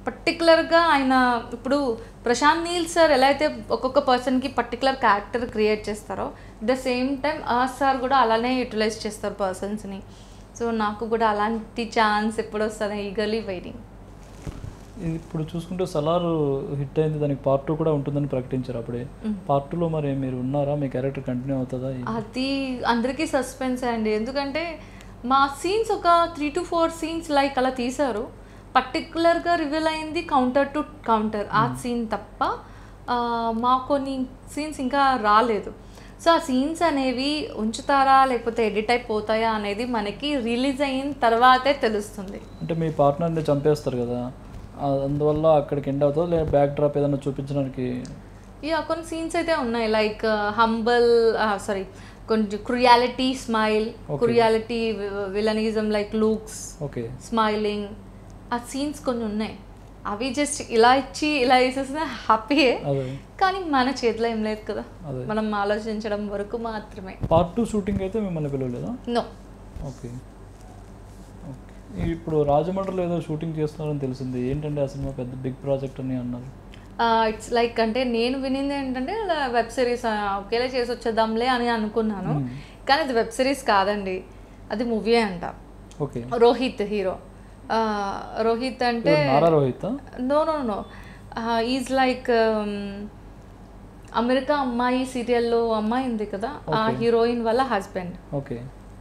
పర్టికులర్గా ఆయన ఇప్పుడు ప్రశాంత్ నీల్ సార్ ఎలా అయితే ఒక్కొక్క పర్సన్కి పర్టికులర్ క్యారెక్టర్ క్రియేట్ చేస్తారో ద సేమ్ టైం ఆ సార్ కూడా అలానే యూటిలైజ్ చేస్తారు పర్సన్స్ని సో నాకు కూడా అలాంటి ఛాన్స్ ఎప్పుడు వస్తుంది ఈగర్లీ వెయిటింగ్ ఇది ఇప్పుడు చూసుకుంటే సలార్ హిట్ అయింది దానికి పార్ట్ టూ కూడా ఉంటుందని ప్రకటించారు అప్పుడే పార్ట్ టూలో మరి మీరు ఉన్నారా మీ క్యారెక్టర్ కంటిన్యూ అవుతుందా అది అందరికీ సస్పెన్స్ అండి ఎందుకంటే మా సీన్స్ ఒక three to four scenes like అలా తీశారు పర్టికులర్గా రివీల్ అయింది కౌంటర్ టు కౌంటర్ ఆ సీన్ తప్ప ఆ, మా కొన్ని సీన్స్ ఇంకా రాలేదు సో ఆ సీన్స్ అనేవి ఉంచుతారా లేకపోతే ఎడిట్ అయిపోతాయా అనేది మనకి రిలీజ్ అయిన తర్వాతే తెలుస్తుంది అంటే మీ పార్ట్నర్ని చంపేస్తారు కదా ఆ, అందువల్ల అక్కడికి ఎండ్ అవుతుందా లేదా బ్యాక్ డ్రాప్ ఏదైనా చూపించడానికి యా కొన్ని సీన్స్ అయితే ఉన్నాయి లైక్ హంబల్ సారీ కొంచెం cruelty smile cruelty villainism like looks okay smiling ఆ సీన్స్ కొన్ని ఉన్నాయి అవి జస్ట్ ఇలా ఇచ్చి ఇలా వేసేసిన హ్యాపీయే అదే కానీ మన చేతిలో ఏం లేదు కదా అదే. మనం ఆలోచించడం వరకు మాత్రమే పార్ట్ టూ షూటింగ్ అయితే మిమ్మల్ని పిలవలేదా నో ఓకే ఓకే ఇప్పుడు రాజమండ్రిలో ఏదో షూటింగ్ చేస్తున్నారని తెలిసింది ఏంటంటే ఆ సినిమా పెద్ద బిగ్ ప్రాజెక్ట్ అని అన్నారు ఇట్స్ లైక్ అంటే నేను వినింది ఏంటంటే వెబ్ సిరీస్ ఒకేలా చేసి వచ్చేద్దాంలే అని అనుకున్నాను కానీ అది వెబ్ సిరీస్ కాదండి అది మూవీ అంట ఓకే రోహిత్ హీరో రోహిత్ అంటే ఎవరు, Nara Rohit no no no is like America అమ్మాయి సీరియల్లో అమ్మాయి ఉంది కదా ఆ హీరోయిన్ వాళ్ళ హస్బెండ్ ఓకే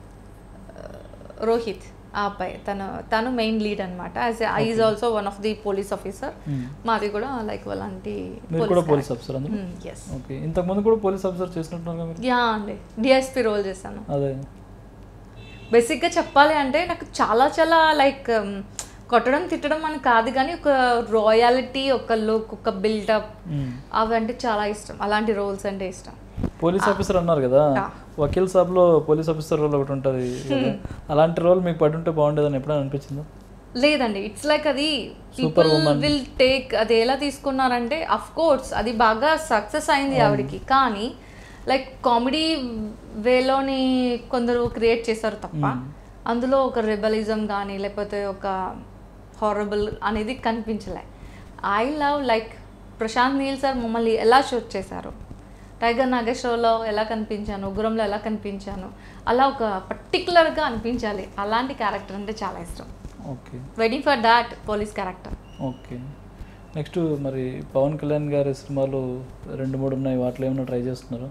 రోహిత్ ఆ అబ్బాయి తను తను మెయిన్ లీడ్ అనమాట as is also one of the police officer మాది కూడా లైక్ అలాంటి మీరు కూడా పోలీస్ ఆఫీసర్ అందులో ఎస్ ఓకే ఇంతకుముందు కూడా పోలీస్ ఆఫీసర్ చేసినట్టున్నారు మీరు యా అండి డిఎస్పి రోల్ చేశాను అదే బేసిక్గా చెప్పాలి అంటే నాకు చాలా చాలా లైక్ కొట్టడం తిట్టడం అని కాదు కానీ ఒక రాయాలిటీ ఒక లుక్ ఒక బిల్డప్ మ్మ్. అవి అంటే చాలా ఇష్టం అలాంటి రోల్స్ అంటే ఇష్టం పోలీస్ ఆఫీసర్ అన్నారు కదా వకీల్ సాబ్లో పోలీస్ ఆఫీసర్ రోల్ ఒకటి ఉంటుంది కదా. అలాంటి రోల్ మీకు పడి ఉంటే బాగుండేదని ఎప్పుడైనా అనిపించిందా లేదండి ఇట్స్ లైక్ అది పీపుల్ విల్ టేక్ అది ఎలా తీసుకున్నారంటే అఫ్ కోర్స్ అది బాగా సక్సెస్ అయింది ఆవిడకి కానీ లైక్ కామెడీ వేలోని కొందరు క్రియేట్ చేశారు తప్ప అందులో ఒక రెబలిజం కానీ లేకపోతే ఒక హారబుల్ అనేది కనిపించలే I love like Prashanth Neel sir మమ్మల్ని ఎలా షూట్ చేశారు టైగర్ నాగేశ్వరలో ఎలా కనిపించాను ఉగ్రంలో ఎలా కనిపించాను అలా ఒక పర్టికులర్గా అనిపించాలి అలాంటి క్యారెక్టర్ అంటే చాలా ఇష్టం okay waiting for that police character okay next మరి పవన్ కళ్యాణ్ గారి సినిమాలు రెండు మూడు ఉన్నాయి వాటిలో ఏమైనా ట్రై చేస్తున్నారు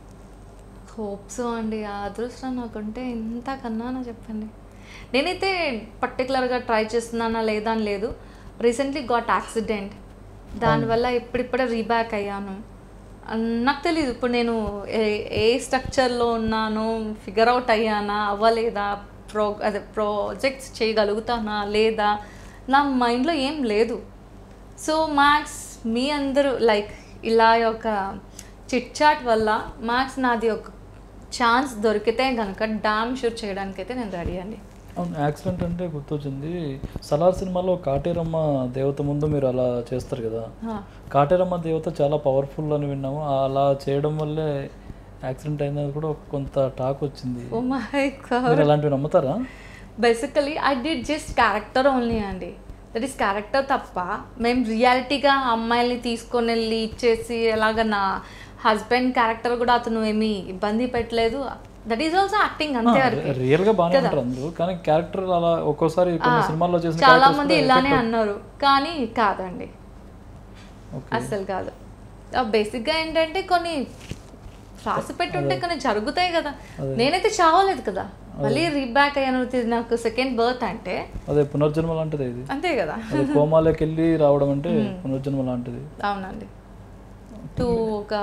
హోప్స్ అండి ఆ అదృష్టం నాకుంటే ఇంతకన్నా నా చెప్పండి నేనైతే పర్టికులర్గా ట్రై చేస్తున్నానా లేదా అని లేదు రీసెంట్లీ గాట్ యాక్సిడెంట్ దానివల్ల ఇప్పుడిప్పుడే రీబ్యాక్ అయ్యాను అన్- నాకు తెలియదు ఇప్పుడు నేను ఏ ఏ స్ట్రక్చర్లో ఉన్నాను ఫిగర్ అవుట్ అయ్యానా అవ్వలేదా ప్రో అదే ప్రాజెక్ట్స్ చేయగలుగుతానా లేదా నా మైండ్లో ఏం లేదు సో మ్యాక్స్ మీ అందరూ లైక్ ఇలా ఒక చిట్ చాట్ వల్ల మ్యాక్స్ నాది ఒక ఛాన్స్ దొరికితే కనుక డామ్ షూట్ చేయడానికైతే నేను రెడీ అండి అవును యాక్సిడెంట్ అంటే గుర్తొచ్చింది సలార్ సినిమాలో కాటేరమ్మ దేవత ముందు మీరు అలా చేస్తారు కదా కాటేరమ్మ దేవత చాలా పవర్ఫుల్ అని విన్నాము అలా చేయడం వల్లే యాక్సిడెంట్ అయిందని కూడా కొంత టాక్ వచ్చింది ఓ మై గాడ్ మీరు అలాంటివి నమ్ముతారా basically I did just character only అండి దట్ ఈస్ క్యారెక్టర్ తప్ప మేము రియాలిటీగా అమ్మాయిల్ని తీసుకొని వెళ్ళి ఇచ్చేసి అలాగ నా హస్బెండ్ క్యారెక్టర్ కూడా అతను ఏమీ ఇబ్బంది పెట్టలేదు దట్ ఈస్ ఆల్సో యాక్టింగ్ అంతే వరకు రియల్ గా బాగానే ఉంటారు అందరూ కానీ క్యారెక్టర్ అలా ఒక్కోసారి కొన్ని సినిమాల్లో చేసిన చాలా characters మంది కూడా ఇలానే అన్నారు కానీ కాదండి ఓకే అస్సలు కాదు బేసిక్గా ఏంటంటే కొన్ని రాసి పెట్టుంటే కొన్ని జరుగుతాయి కదా నేనైతే చావలేదు కదా మళ్ళీ రీబ్యాక్ అయ్యాను ఇది నాకు సెకండ్ బర్త్ అంటే అదే పునర్జన్మ లాంటిది ఇది అంతే కదా అదే కోమాలోకి వెళ్ళి రావడం అంటే పునర్జన్మ లాంటిది అవునండి టూ ఒక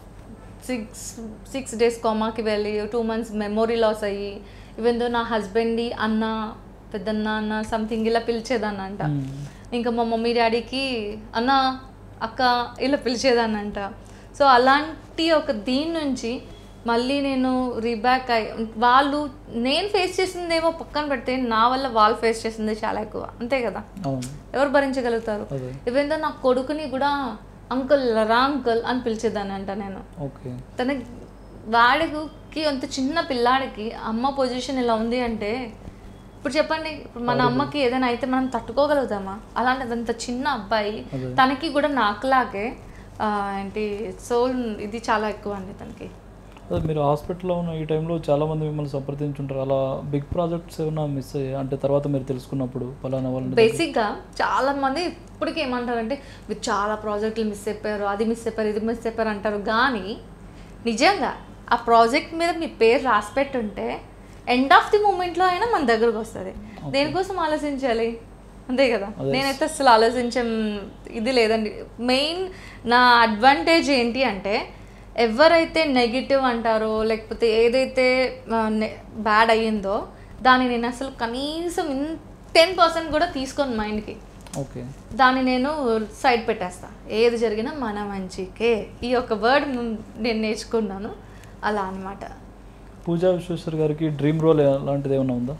సిక్స్ సిక్స్ డేస్ కోమాకి వెళ్ళి టూ మంత్స్ మెమొరీ లాస్ అయ్యి ఈవెన్ దో నా హస్బెండ్ అన్న పెద్దన్న అన్న సంథింగ్ ఇలా పిలిచేదాన్నంట ఇంకా మా మమ్మీ డాడీకి అన్న అక్క ఇలా పిలిచేదాన్నంట సో అలాంటి ఒక దీని నుంచి మళ్ళీ నేను రీబ్యాక్ అయ్యి వాళ్ళు నేను ఫేస్ చేసిందేమో పక్కన పెడితే నా వల్ల వాళ్ళు ఫేస్ చేసింది చాలా ఎక్కువ అంతే కదా అవును ఎవరు భరించగలుగుతారు అదే ఈవెన్ దో నా కొడుకుని కూడా అంకుల్ రా అంకుల్ అని పిలిచేదాన్ని అంట నేను ఓకే తన వాడికి అంత చిన్న పిల్లాడికి అమ్మ పొజిషన్ ఇలా ఉంది అంటే ఇప్పుడు చెప్పండి ఇప్పుడు మన అమ్మకి ఏదైనా అయితే మనం తట్టుకోగలుగుతామా అలాంటిది అంత చిన్న అబ్బాయి అదే. తనకి కూడా నాకులాగే ఆ, ఏంటి సోల్ ఇది చాలా ఎక్కువ అండి తనకి అదే మీరు హాస్పిటల్లో ఉన్న ఈ టైంలో చాలా మంది మిమ్మల్ని సంప్రదించుంటారు అలా బిగ్ ప్రాజెక్ట్స్ ఏమైనా మిస్ అయ్యాయి అంటే తర్వాత మీరు తెలుసుకున్నప్పుడు పలానా వాళ్ళని బేసిక్గా చాలా మంది ఇప్పటికీ ఏమంటారంటే మీరు చాలా ప్రాజెక్టులు మిస్ అయిపోయారు అది మిస్ అయిపోయారు ఇది మిస్ అయిపోయారు అంటారు కానీ నిజంగా ఆ ప్రాజెక్ట్ మీద మీ పేరు రాసి పెట్టుంటే ఎండ్ ఆఫ్ ది మూమెంట్లో అయినా మన దగ్గరకు వస్తుంది దేనికోసం ఆలోచించాలి అంతే కదా అదే. నేనైతే అసలు ఆలోచించం ఇది లేదండి మెయిన్ నా అడ్వాంటేజ్ ఏంటి అంటే ఎవరైతే నెగిటివ్ అంటారో లేకపోతే ఏదైతే బ్యాడ్ అయ్యిందో దాన్ని నేను అసలు కనీసం టెన్ పర్సెంట్ కూడా తీసుకోను మైండ్కి ఓకే దాన్ని నేను సైడ్ పెట్టేస్తా ఏది జరిగినా మన మంచికే ఈ యొక్క వర్డ్ నేను నేర్చుకున్నాను అలా అన్నమాట పూజా విశ్వేశ్వర్ గారికి డ్రీమ్ రోల్ అలాంటిది ఏమైనా ఉందా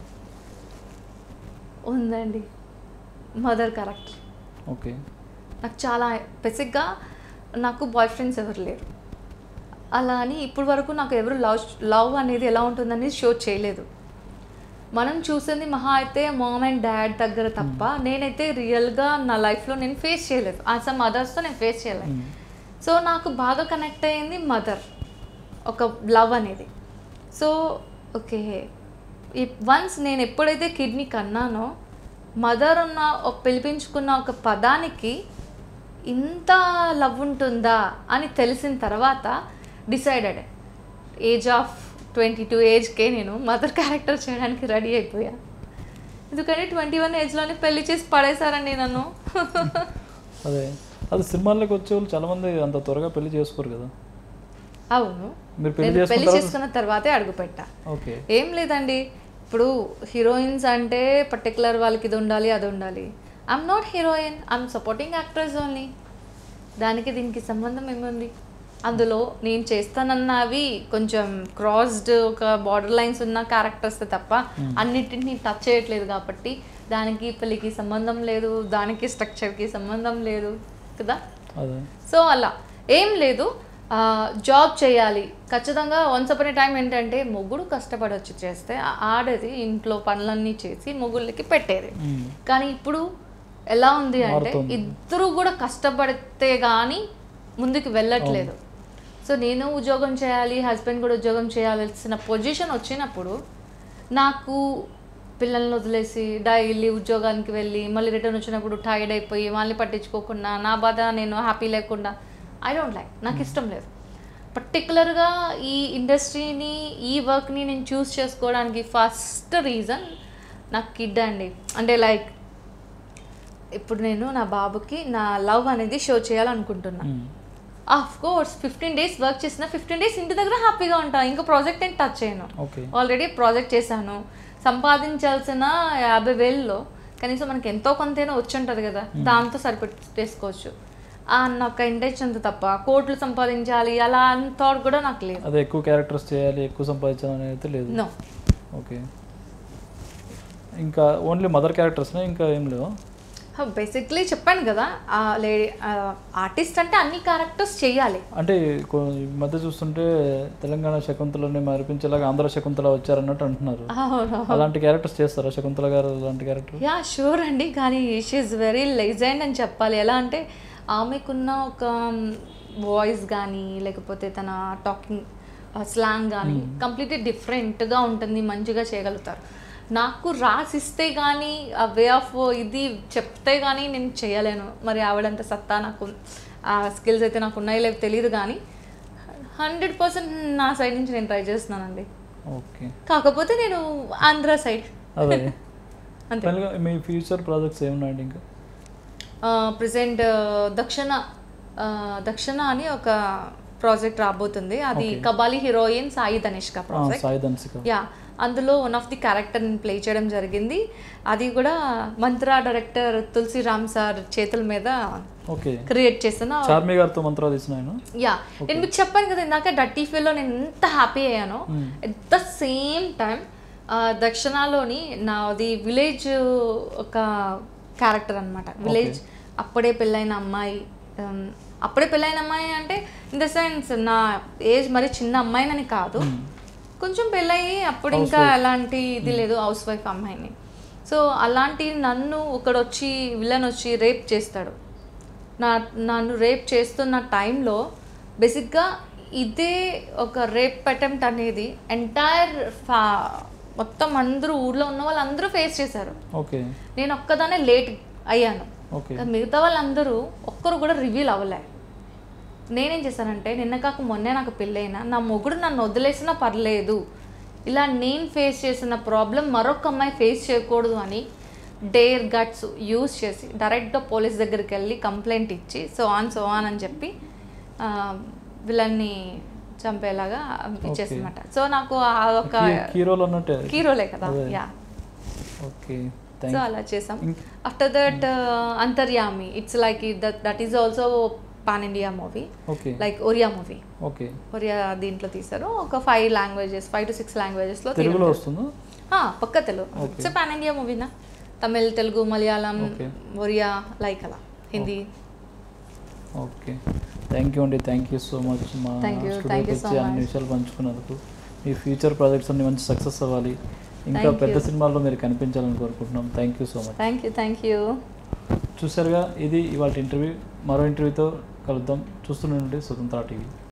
ఉందండి మదర్ కరెక్ట్ ఓకే నాకు చాలా బేసిక్గా నాకు బాయ్ ఫ్రెండ్స్ ఎవరు లేరు అలా అని ఇప్పటి వరకు నాకు ఎవరు లవ్ లవ్ అనేది ఎలా ఉంటుందని షో చేయలేదు మనం చూసింది మహా అయితే మామ్ అండ్ డాడ్ దగ్గర తప్ప నేనైతే రియల్గా నా లైఫ్లో నేను ఫేస్ చేయలేదు ఆ సమ్ మదర్స్తో నేను ఫేస్ చేయలేదు మ్మ్. సో నాకు బాగా కనెక్ట్ అయ్యింది మదర్ ఒక లవ్ అనేది సో ఓకే వన్స్ నేను ఎప్పుడైతే కిడ్నీ కన్నానో మదర్ ఉన్న ఒక పిలిపించుకున్న ఒక పదానికి ఇంత లవ్ ఉంటుందా అని తెలిసిన తర్వాత decided age of twenty two ఏజ్కే నేను మదర్ క్యారెక్టర్ చేయడానికి రెడీ అయిపోయా ఎందుకంటే ట్వంటీ వన్ ఏజ్లోనే పెళ్లి చేసి పడేశారండి నన్ను అదే అది సినిమాల్లోకి వచ్చే వాళ్ళు చాలా మంది అంత త్వరగా పెళ్లి చేసుకోరు కదా అవును మీరు పెళ్లి నేను పెళ్లి చేసుకున్న చేసుకున్న తర్వాతే అడుగుపెట్టా ఓకే ఏం లేదండి ఇప్పుడు హీరోయిన్స్ అంటే పర్టికులర్ వాళ్ళకి ఇది ఉండాలి అది ఉండాలి I'm not heroine I'm supporting actors only దానికి దీనికి సంబంధం ఏముంది అందులో నేను చేస్తానన్నవి కొంచెం క్రాస్డ్ ఒక బార్డర్ లైన్స్ ఉన్న క్యారెక్టర్స్ తప్ప అన్నిటిని టచ్ చేయట్లేదు కాబట్టి దానికి పెళ్ళికి సంబంధం లేదు దానికి స్ట్రక్చర్కి సంబంధం లేదు కదా అదే సో అలా ఏం లేదు ఆ, జాబ్ చేయాలి ఖచ్చితంగా వన్స్ అపన్ టైం ఏంటంటే మొగుడు కష్టపడి వచ్చి చేస్తే ఆ ఆడది ఇంట్లో పనులన్నీ చేసి మొగుళ్ళకి పెట్టేది మ్మ్. కానీ ఇప్పుడు ఎలా ఉంది అంటే మారుతోంది. ఇద్దరు కూడా కష్టపడితే కానీ ముందుకు వెళ్ళట్లేదు సో నేను ఉద్యోగం చేయాలి హస్బెండ్ కూడా ఉద్యోగం చేయాల్సిన పొజిషన్ వచ్చినప్పుడు నాకు పిల్లల్ని వదిలేసి డైలీ ఉద్యోగానికి వెళ్ళి మళ్ళీ రిటర్న్ వచ్చినప్పుడు టైర్డ్ అయిపోయి వాళ్ళని పట్టించుకోకుండా నా బాధ నేను హ్యాపీ లేకుండా ఐ డోంట్ లైక్ నాకు ఇష్టం లేదు పర్టికులర్గా ఈ ఇండస్ట్రీని ఈ వర్క్ని నేను చూస్ చేసుకోవడానికి ఫస్ట్ రీజన్ నాకు కిడ్ అండి అంటే లైక్ ఇప్పుడు నేను నా బాబుకి నా లవ్ అనేది షో చేయాలనుకుంటున్నా మ్మ్. Of course fifteen days work చేసిన ఫిఫ్టీన్ డేస్ ఇంటి దగ్గర హ్యాపీగా ఉంటాను ఇంకా ప్రాజెక్ట్ నేను టచ్ చేయను ఓకే ఆల్రెడీ ప్రాజెక్ట్ చేశాను సంపాదించాల్సిన యాభై వేలలో కనీసం మనకి ఎంతో కొంతైనా వచ్చి ఉంటుంది కదా దాంతో సరిపెట్టేసుకోవచ్చు అన్న ఒక ఇంటెన్షన్ తప్ప కోట్లు సంపాదించాలి అలా అని థాట్ కూడా నాకు లేదు అదే ఎక్కువ క్యారెక్టర్స్ చేయాలి ఎక్కువ సంపాదించాలని అయితే లేదు నో ఓకే ఇంకా ఓన్లీ మదర్ క్యారెక్టర్స్నే ఇంకా ఏం లేవా బేసిక్లీ చెప్పాను కదా ఆ లేడీ ఆర్టిస్ట్ అంటే అన్ని క్యారెక్టర్స్ చేయాలి అంటే కొ- ఈ మధ్య చూస్తుంటే తెలంగాణ శకుంతలని మరిపించేలాగా ఆంధ్ర శకుంతల వచ్చారన్నట్టు అంటున్నారు అవును అలాంటి క్యారెక్టర్స్ చేస్తారా శకుంతల గారు అలాంటి క్యారెక్టర్ యా షూర్ అండి కానీ షీఈ్ వెరీ లెజెండ్ అని చెప్పాలి ఎలా అంటే ఆమెకున్న ఒక వాయిస్ కానీ లేకపోతే తన టాకింగ్ స్లాంగ్ కానీ కంప్లీట్లీ డిఫరెంట్గా ఉంటుంది మంచిగా చేయగలుగుతారు నాకు రాసిస్తే కానీ ఆ వే ఆఫ్ ఇది చెప్తే కానీ నేను చేయలేను మరి ఆవిడంత సత్తా నాకు ఆ స్కిల్స్ అయితే నాకు ఉన్నాయో లేవో తెలియదు కానీ హండ్రెడ్ పర్సెంట్ నా సైడ్ నుంచి నేను ట్రై చేస్తున్నానండి ఓకే కాకపోతే నేను ఆంధ్ర సైడ్ అదే అంతే ఫైనల్గా మీ ఫ్యూచర్ ప్రాజెక్ట్స్ ఏమున్నాయండి ఇంకా ప్రజెంట్ దక్షిణ ఆ, దక్షిణ అని ఒక ప్రాజెక్ట్ రాబోతుంది అది Okay. కబాలి హీరోయిన్ సాయి ధనిష్క ఆ, ప్రాజెక్ట్ సాయి ధన్సిక యా అందులో వన్ ఆఫ్ ది క్యారెక్టర్ నేను ప్లే చేయడం జరిగింది అది కూడా మంత్రా డైరెక్టర్ తులసి రామ్ సార్ చేతుల మీద ఓకే క్రియేట్ చేసిన చార్మి గారితో మంత్రాలు తీసిన ఆయన యా నేను మీకు చెప్పాను కదా ఇందాక డర్టీ ఫీల్లో నేను ఎంత హ్యాపీ అయ్యానో ఎట్ ద సేమ్ టైం దక్షిణాలోని నాది విలేజ్ ఒక క్యారెక్టర్ అనమాట విలేజ్ అప్పుడే పెళ్ళైన అమ్మాయి um, అప్పుడే పెళ్ళైన అమ్మాయి అంటే ఇన్ ద సెన్స్ నా ఏజ్ మరి చిన్న అమ్మాయినని కాదు కొంచెం పెళ్ళయి అప్పుడు ఇంకా ఎలాంటి ఇది లేదు హౌస్ వైఫ్ అమ్మాయిని సో అలాంటి నన్ను ఒకడు వచ్చి విలన్ వచ్చి రేప్ చేస్తాడు నా నన్ను రేప్ చేస్తున్న టైంలో బేసిక్గా ఇదే ఒక రేప్ అటెంప్ట్ అనేది ఎంటైర్ ఫా మొత్తం అందరూ ఊర్లో ఉన్న వాళ్ళందరూ ఫేస్ చేశారు ఓకే నేను ఒక్కదానే లేట్ అయ్యాను ఓకే కానీ మిగతా వాళ్ళందరూ ఒక్కరు కూడా రివీల్ అవ్వలే నేనేం చేశానంటే నిన్న కాక మొన్నే నాకు పెళ్ళైనా నా మొగుడు నన్ను వదిలేసినా పర్లేదు ఇలా నేను ఫేస్ చేసిన ప్రాబ్లం మరొక అమ్మాయి ఫేస్ చేయకూడదు అని డేర్ గట్స్ యూజ్ చేసి డైరెక్ట్గా పోలీస్ దగ్గరికి వెళ్ళి కంప్లైంట్ ఇచ్చి సో ఆన్ సో ఆన్ అని చెప్పి ఆ, విలన్ని చంపేలాగా ఇచ్చేసన్నమాట సో నాకు అదొక హీరోలో ఉన్నట్టే హీరోలే కదా అదే. యా ఓకే సో థ్యాంక్ అలా చేసాం ఇంక్- after that Antharyami it's like that that is also pan India movie okay like Oriya movie okay Oriya దీంట్లో తీశారు ఒక five languages five to six లాంగ్వేజెస్లో తెలుగులో వస్తుందా పక్క Telugu Okay. It's pan India మూవీనా తమిళ్ తెలుగు మలయాళం Okay. ఒరియా లైక్ అలా హిందీ ఓకే థ్యాంక్ యూ అండి థ్యాంక్ యూ సో మచ్ మా Thank you, thank స్టూడియోకి you so వచ్చి అన్ని much. విషయాలు పంచుకున్నందుకు మీ ఫ్యూచర్ ప్రాజెక్ట్స్ అన్ని మంచి సక్సెస్ అవ్వాలి ఇంకా Thank పెద్ద you. సినిమాల్లో మీరు కనిపించాలని కోరుకుంటున్నాం thank you so much thank you thank you చూసారుగా ఇది ఇవాళ ఇంటర్వ్యూ మరో ఇంటర్వ్యూతో కలుద్దాం చూస్తుండండి స్వతంత్ర టీవీ